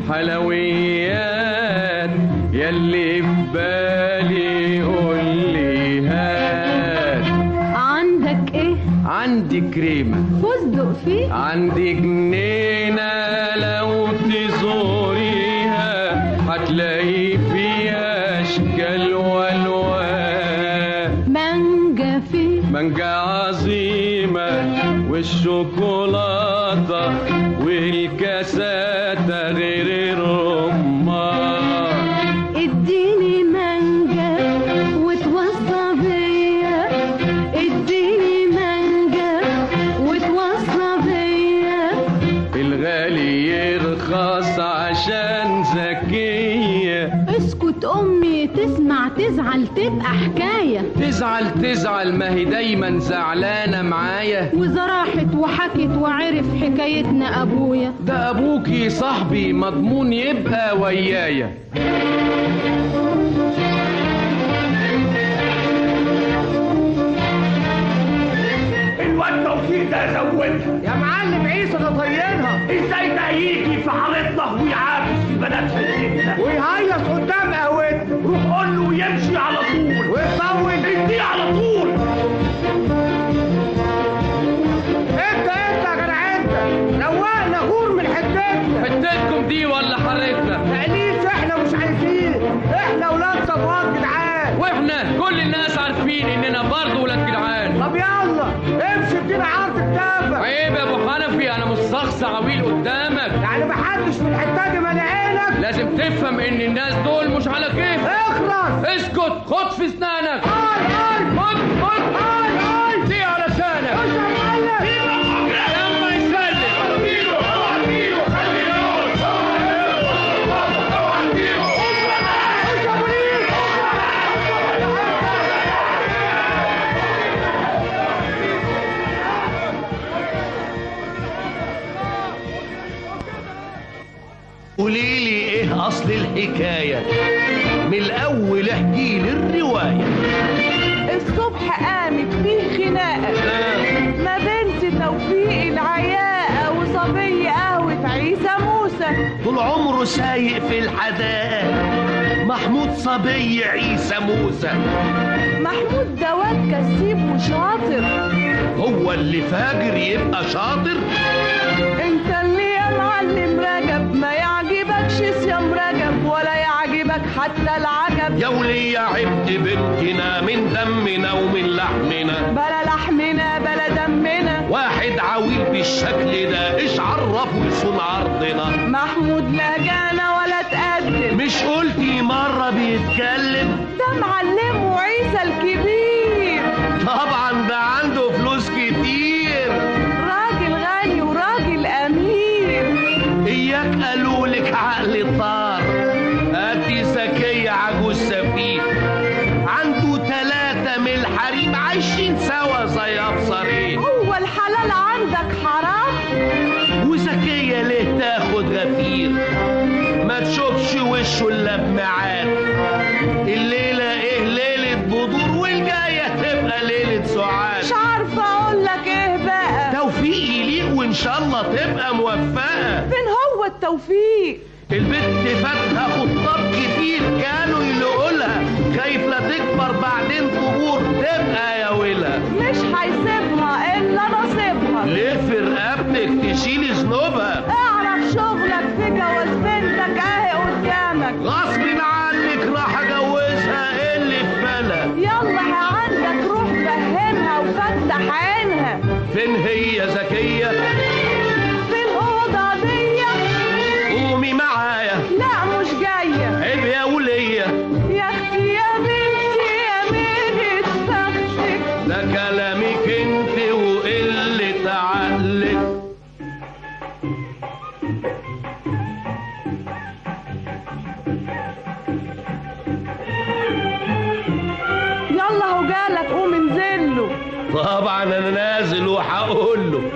حلويات يلي في بالي قول لي هات عندك ايه عندي كريمة فستق فيه عندي جنينة لو تزوريها هتلاقي فيها أشكال والوان مانجا فيه مانجا عظيمة والشوكولاتة والكاسات غير الرمان اديني مانجا وتوصى بيا اديني مانجا وتوصى بيا الغالي يرخص عشان ذكية اسكت امي تسمع تزعل تبقى حكاية تزعل تزعل ما هي دايما زعلانة معايا وإذا راحت وحكت وعرف حكايتنا أبويا ده أبوكي صاحبي مضمون يبقى ويايا الواد الواد توفيق ده زودها يا معلم عيسى ده طينها ازاي ده يجي في حارتنا ويعاكس في بنات حتتنا ويهيص قدام قهوتنا روح قول له يمشي على طول ويطول اديه على طول انت انت يا جدع انت روقنا غور من حتتنا حتتكم دي ولا حارتنا تأليف احنا مش عايزين احنا ولاد صفوات جدعان واحنا كل الناس عارفين اننا برضه ولاد جدعان طب يلا امشي ادينا عرض كتابك عيب يا ابو حنفي انا مش شخص عويل قدامك يعني محدش في الحته دي مالي عينك لازم تفهم ان الناس دول مش على كيف اخلص اسكت خد في اسنانك اي اي خد خد اي اي دي على لسانك خش يا معلم لما يسلم خش يا بوليس قولي لي ايه اصل الحكايه من الاول احكي لي الروايه الصبح قامت فيه خناقة ما بنت توفيق العياقة وصبي قهوة عيسى موسى طول عمره سايق في الحدائق محمود صبي عيسى موسى محمود ده واد كسيب وشاطر هو اللي فاجر يبقى شاطر انت اللي يا معلم رجب ما يعجبكش صيام رجب ولا يعجبك حتى العجب يا ولي عبد بنتنا من دمنا ومن لحمنا بلا لحمنا بلا دمنا واحد عويل بالشكل ده ايش عرفه يصون عرضنا محمود لا جانا ولا تقدم مش قلتي مرة بيتكلم ده معلمه عيسى الكبير طبعا ده عنده فلوس كتير راجل غني وراجل امير اياك قالوا لك عقل طار ادي زكية عجوز سفيه عنده تلاتة من الحريم عايشين سوا زي ابصرين هو الحلال عندك حرام وزكية ليه تاخد غفير ما تشوفش وشه الا بميعاد الليلة ايه ليلة بدور والجاية تبقى ليلة سعاد مش عارفه اقول لك ايه بقى توفيق يليق وان شاء الله تبقى موفقة فين هو التوفيق البنت فاتها خطاب كتير كانوا يلقوا لها خايف لا تكبر بعدين قبور تبقى يا ويلها مش هيسيبها الا نصيبها ليه في رقبتك تشيلي ذنوبها اعرف شغلك في جواز بنتك اهي قدامك غصب عنك راح اجوزها ايه اللي في بالها يلا يا عندك روح فهمها وفتح عينها فين هي زكية في الأوضة دي قومي معايا لا مش جاية عيب يا ولية يا اختي يا بنتي يا ميلة بختك ده كلامك انت وقلة عقلك يلا هو جالك قوم انزل له طبعا انا نازل وهقول له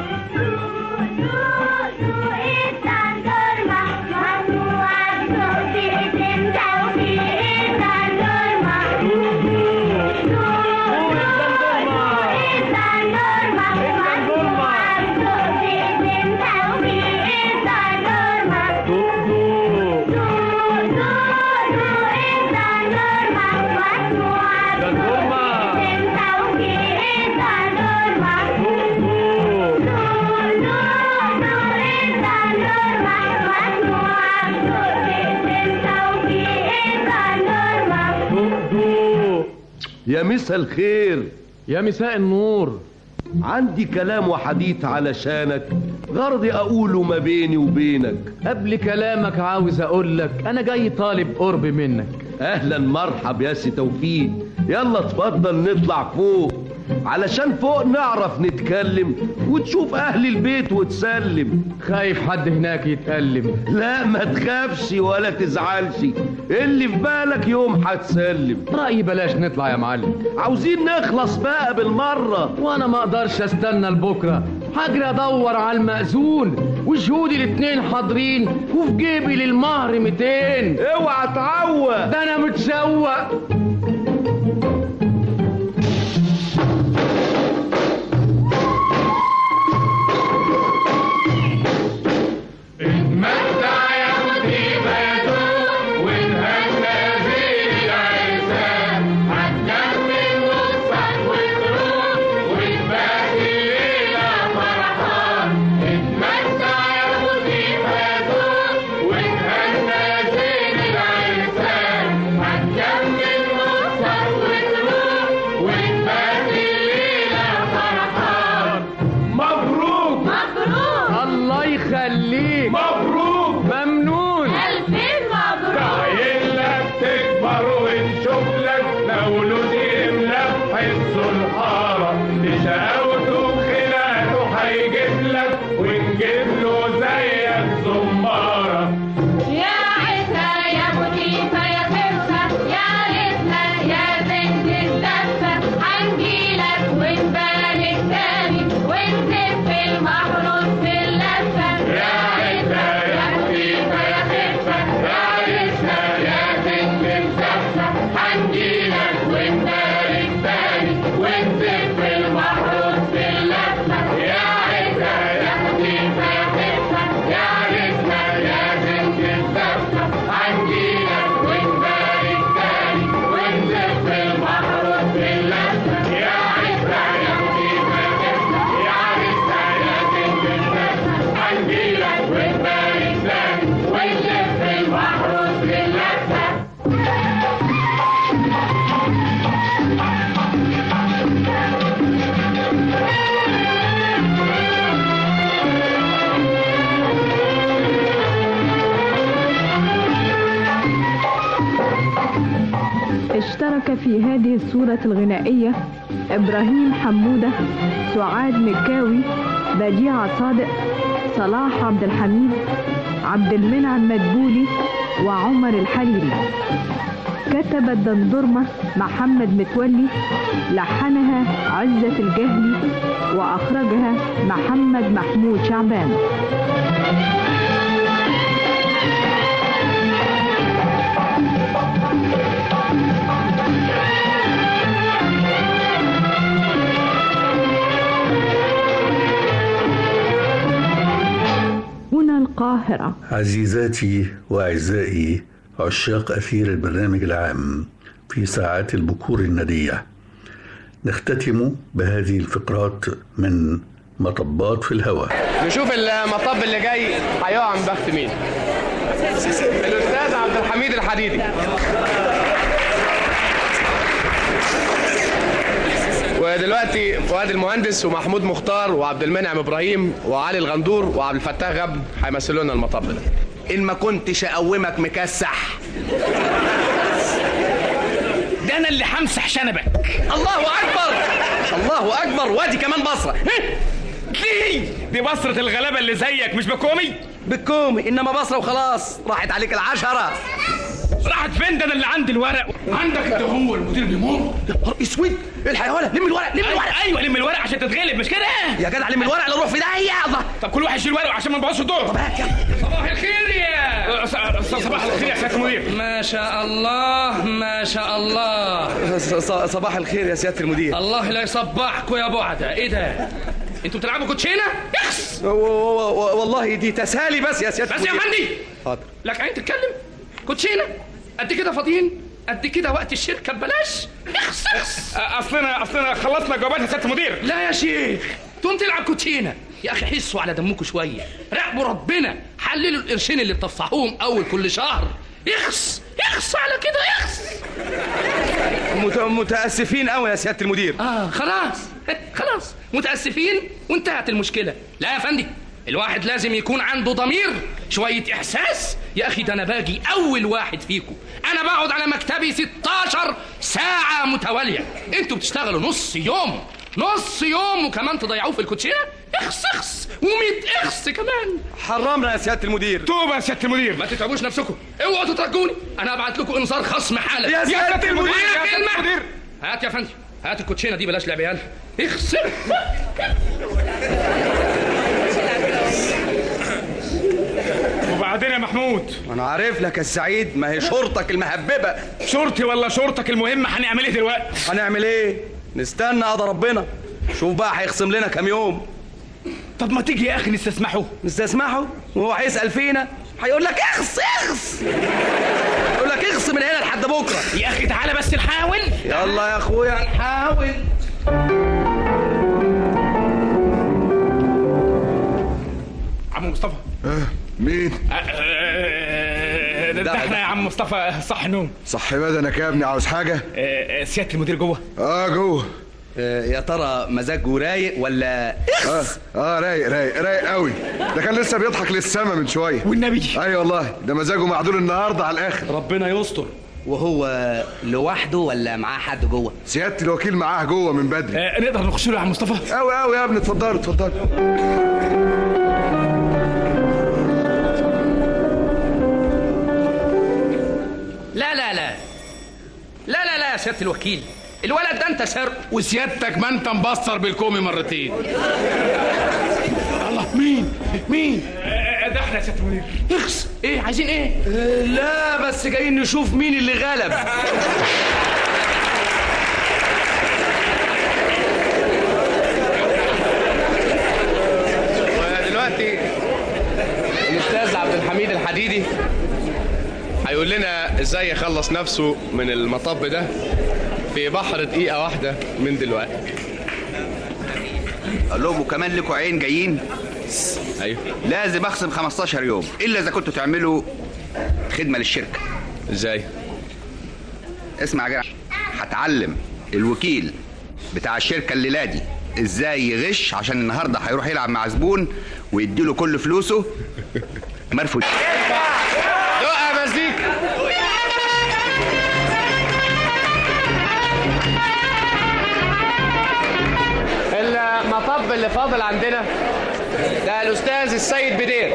يا مساء الخير يا مساء النور عندي كلام وحديث علشانك غرضي اقوله ما بيني وبينك قبل كلامك عاوز اقول لك انا جاي طالب قرب منك اهلا مرحب يا سي توفيق يلا اتفضل نطلع فوق علشان فوق نعرف نتكلم وتشوف اهل البيت وتسلم خايف حد هناك يتألم لا ما تخافش ولا تزعلش اللي في بالك يوم هتسلم رأيي بلاش نطلع يا معلم عاوزين نخلص بقى بالمرة وانا ما اقدرش استنى لبكرة هجري ادور على المأذون وشهودي الاتنين حاضرين وفي جيبي للمهر 200 اوعى تعوق ده انا متشوق اشترك في هذه الصورة الغنائية إبراهيم حمودة سعاد مكاوي بديعة صادق صلاح عبد الحميد عبد المنعم مدبولي وعمر الحريري كتب الدندرمة محمد متولي لحنها عزة الجهلي وأخرجها محمد محمود شعبان هنا القاهرة عزيزاتي وأعزائي عشاق أثير البرنامج العام في ساعات البكور الندية نختتم بهذه الفقرات من مطبات في الهواء نشوف المطب اللي جاي هيقع من بخت مين الاستاذ عبد الحميد الحديدي ودلوقتي فؤاد المهندس ومحمود مختار وعبد المنعم ابراهيم وعلي الغندور وعبد الفتاح غبن هيمثلوا لنا المطب ده ان ما كنتش اقومك مكسح ده انا اللي همسح شنبك الله اكبر الله اكبر وادي كمان بصره دي دي بصرة الغلابة اللي زيك مش بكومي بكومي انما بصره وخلاص راحت عليك العشره راحت فين ده انا اللي عندي الورق عندك انت هو المدير بيمر يا نهار اسود الحق يا ولا لم الورق لم الورق ايوه لم الورق عشان تتغلب مش كده يا جدع لم الورق لا روح في داهيه الله طب كل واحد يشيل ورقه عشان ما نبوظش الدور طب هات يلا صباح الخير يا صباح الخير يا سياده المدير ما شاء الله ما شاء الله صباح الخير يا سياده المدير الله لا يصبحكوا يا بعدة ايه ده انتوا بتلعبوا كوتشينه يخس والله دي تسالي بس يا سياده بس يا المدير. فندي حاضر لك عين تتكلم كوتشينه قد كده فاضيين قد كده وقت الشركه ببلاش اخس اخس اصلنا اصلنا خلصنا جوابات يا سياده المدير لا يا شيخ تقوم تلعب كوتشينه يا اخي حسوا على دمكم شويه راقبوا ربنا حللوا القرشين اللي بتفصحوهم اول كل شهر يخس يخس على كده يخس مت... متاسفين قوي يا سياده المدير اه خلاص خلاص متاسفين وانتهت المشكله لا يا فندي الواحد لازم يكون عنده ضمير شوية إحساس يا أخي ده أنا باجي أول واحد فيكم أنا بقعد على مكتبي 16 ساعة متوالية أنتوا بتشتغلوا نص يوم نص يوم وكمان تضيعوه في الكوتشينة اخس اخس و100 اخس كمان حرمنا يا سياده المدير توبه يا سياده المدير ما تتعبوش نفسكم اوعوا تترجوني انا هبعت لكم انذار خصم حالا يا سيادة المدير، ولا يا سيادة كلمة. المدير. هات يا فندم هات الكوتشينه دي بلاش لعب عيال اخس وبعدين يا محمود انا عارف لك يا السعيد ما هي شرطك المهببه شرطي ولا شرطك المهم هنعمل ايه دلوقتي هنعمل ايه نستنى قضى ربنا شوف بقى هيخصم لنا كام يوم طب ما تيجي يا اخي نستسمحه نستسمحه وهو هيسال فينا هيقول لك اخص اخص يقول لك اخص من هنا لحد بكره يا اخي تعالى بس نحاول يلا يا اخويا نحاول عم مصطفى مين؟ آه، ده ده احنا يا عم مصطفى صح نوم صح بدنك يا ابني عاوز حاجة؟ آه، آه، سياده المدير جوه اه جوه يا ترى مزاجه رايق ولا اه اه رايق رايق رايق قوي ده كان لسه بيضحك للسما من شويه والنبي اي والله ده مزاجه معدول النهارده على الاخر ربنا يستر وهو لوحده ولا معاه حد جوه سياده الوكيل معاه جوه من بدري آه، نقدر نخش له يا عم مصطفى قوي قوي يا ابني اتفضلوا اتفضلوا لا لا لا لا لا لا يا سياده الوكيل الولد ده انت سرق وسيادتك ما انت مبصر بالكومي مرتين الله مين مين ده احنا يا سياده المدير اخس ايه عايزين ايه لا بس جايين نشوف مين اللي غلب ودلوقتي الاستاذ عبد الحميد الحديدي هيقول لنا ازاي يخلص نفسه من المطب ده في بحر دقيقة واحدة من دلوقتي قال لهم وكمان لكم عين جايين ايوه لازم اخصم 15 يوم الا اذا كنتوا تعملوا خدمه للشركه ازاي اسمع يا جدع هتعلم الوكيل بتاع الشركه الليله دي ازاي يغش عشان النهارده هيروح يلعب مع زبون ويديله كل فلوسه مرفوض دقة مزيكا اللي فاضل عندنا ده الاستاذ السيد بدير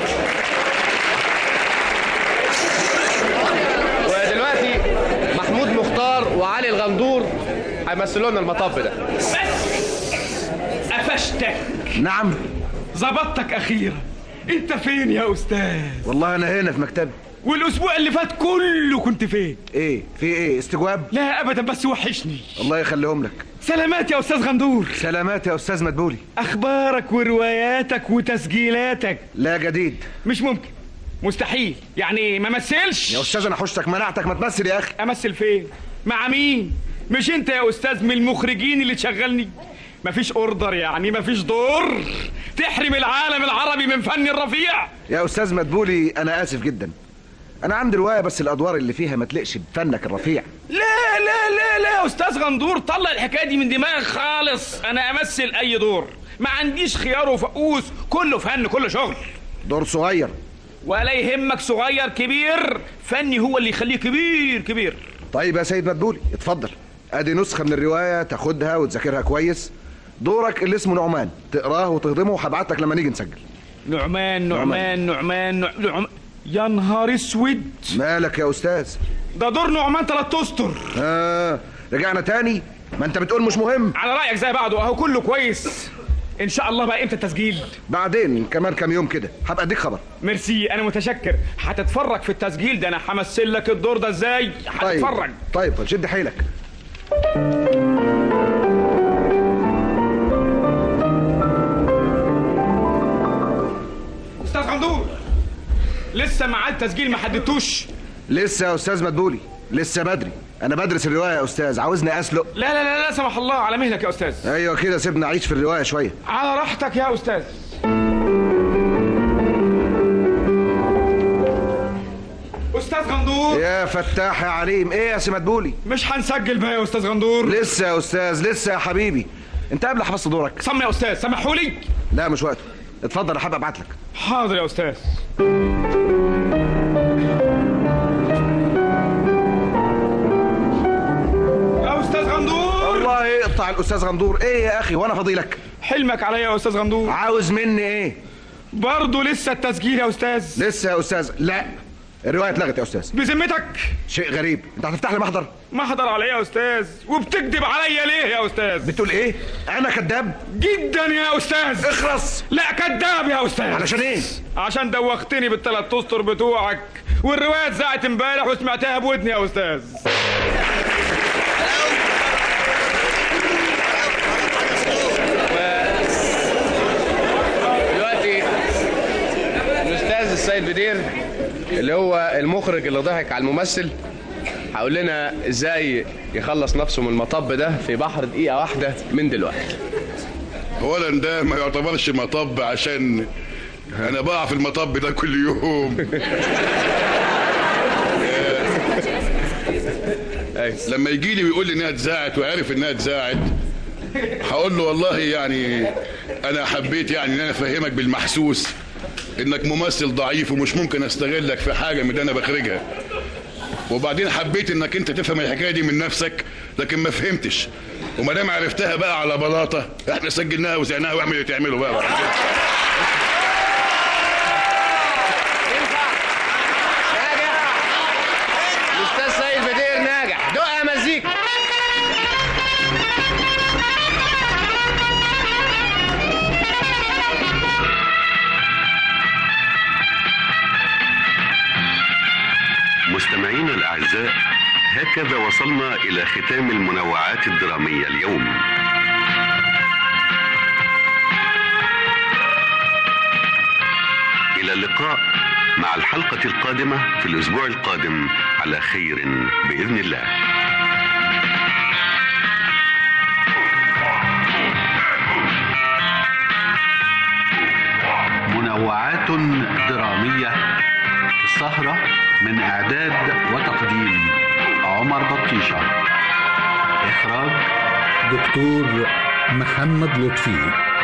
ودلوقتي محمود مختار وعلي الغندور هيمثلوا لنا المطب ده قفشتك نعم ظبطتك اخيرا انت فين يا استاذ والله انا هنا في مكتبي والاسبوع اللي فات كله كنت فين ايه في ايه استجواب لا ابدا بس وحشني الله يخليهم لك سلامات يا استاذ غندور سلامات يا استاذ مدبولي اخبارك ورواياتك وتسجيلاتك لا جديد مش ممكن مستحيل يعني ما مثلش يا استاذ انا حشتك منعتك ما تمثل يا اخي امثل فين مع مين مش انت يا استاذ من المخرجين اللي تشغلني مفيش اوردر يعني مفيش دور تحرم العالم العربي من فن الرفيع يا استاذ مدبولي انا اسف جدا انا عندي روايه بس الادوار اللي فيها ما تلقش بفنك الرفيع لا لا لا لا يا استاذ غندور طلع الحكايه دي من دماغك خالص انا امثل اي دور ما عنديش خيار وفقوس كله فن كله شغل دور صغير ولا يهمك صغير كبير فني هو اللي يخليه كبير كبير طيب يا سيد مدبولي اتفضل ادي نسخه من الروايه تاخدها وتذاكرها كويس دورك اللي اسمه نعمان تقراه وتهضمه وهبعت لك لما نيجي نسجل نعمان نعمان نعمان نعمان, نعمان. يا نهار اسود مالك يا استاذ ده دور نعمان تلات اسطر اه رجعنا تاني ما انت بتقول مش مهم على رايك زي بعضه اهو كله كويس ان شاء الله بقى امتى التسجيل بعدين كمان كام يوم كده هبقى اديك خبر ميرسي انا متشكر هتتفرج في التسجيل ده انا همثل لك الدور ده ازاي هتتفرج طيب طيب شد حيلك استاذ غندور لسه ميعاد التسجيل ما حددتوش لسه يا استاذ مدبولي لسه بدري انا بدرس الروايه يا استاذ عاوزني اسلق لا لا لا لا سمح الله على مهلك يا استاذ ايوه كده سيبنا اعيش في الروايه شويه على راحتك يا استاذ استاذ غندور يا فتاح يا عليم ايه يا سي مدبولي مش هنسجل بقى يا استاذ غندور لسه يا استاذ لسه يا حبيبي انت قبل حفظت دورك سمي يا استاذ سامحوا لي لا مش وقته اتفضل انا حابب ابعت لك حاضر يا استاذ يا استاذ غندور والله يقطع الاستاذ غندور ايه يا اخي وانا فضيلك حلمك عليا يا استاذ غندور عاوز مني ايه برضه لسه التسجيل يا استاذ لسه يا استاذ لا الروايه اتلغت يا استاذ بذمتك شيء غريب انت هتفتح لي محضر محضر عليا يا استاذ وبتكذب عليا ليه يا استاذ بتقول ايه انا كذاب جدا يا استاذ اخرس لا كذاب يا استاذ علشان ايه عشان دوختني بالثلاث اسطر بتوعك والروايه اتذاعت امبارح وسمعتها بودني يا استاذ دلوقتي الاستاذ السيد بدير اللي هو المخرج اللي ضحك على الممثل هقول لنا ازاي يخلص نفسه من المطب ده في بحر دقيقه واحده من دلوقتي اولا ده ما يعتبرش مطب عشان انا بقع في المطب ده كل يوم لما يجي لي ويقول لي انها اتذاعت وعرف انها اتذاعت هقول له والله يعني انا حبيت يعني ان انا افهمك بالمحسوس انك ممثل ضعيف ومش ممكن استغلك في حاجه من اللي انا بخرجها وبعدين حبيت انك انت تفهم الحكايه دي من نفسك لكن ما فهمتش وما دام عرفتها بقى على بلاطه احنا سجلناها وزعناها واعمل اللي تعمله بقى, بقى. الاستاذ سيد بدير ناجح دقها مزيكا مستمعينا الأعزاء هكذا وصلنا إلى ختام المنوعات الدرامية اليوم إلى اللقاء مع الحلقة القادمة في الأسبوع القادم على خير بإذن الله منوعات درامية سهرة من إعداد وتقديم عمر بطيشة إخراج دكتور محمد لطفي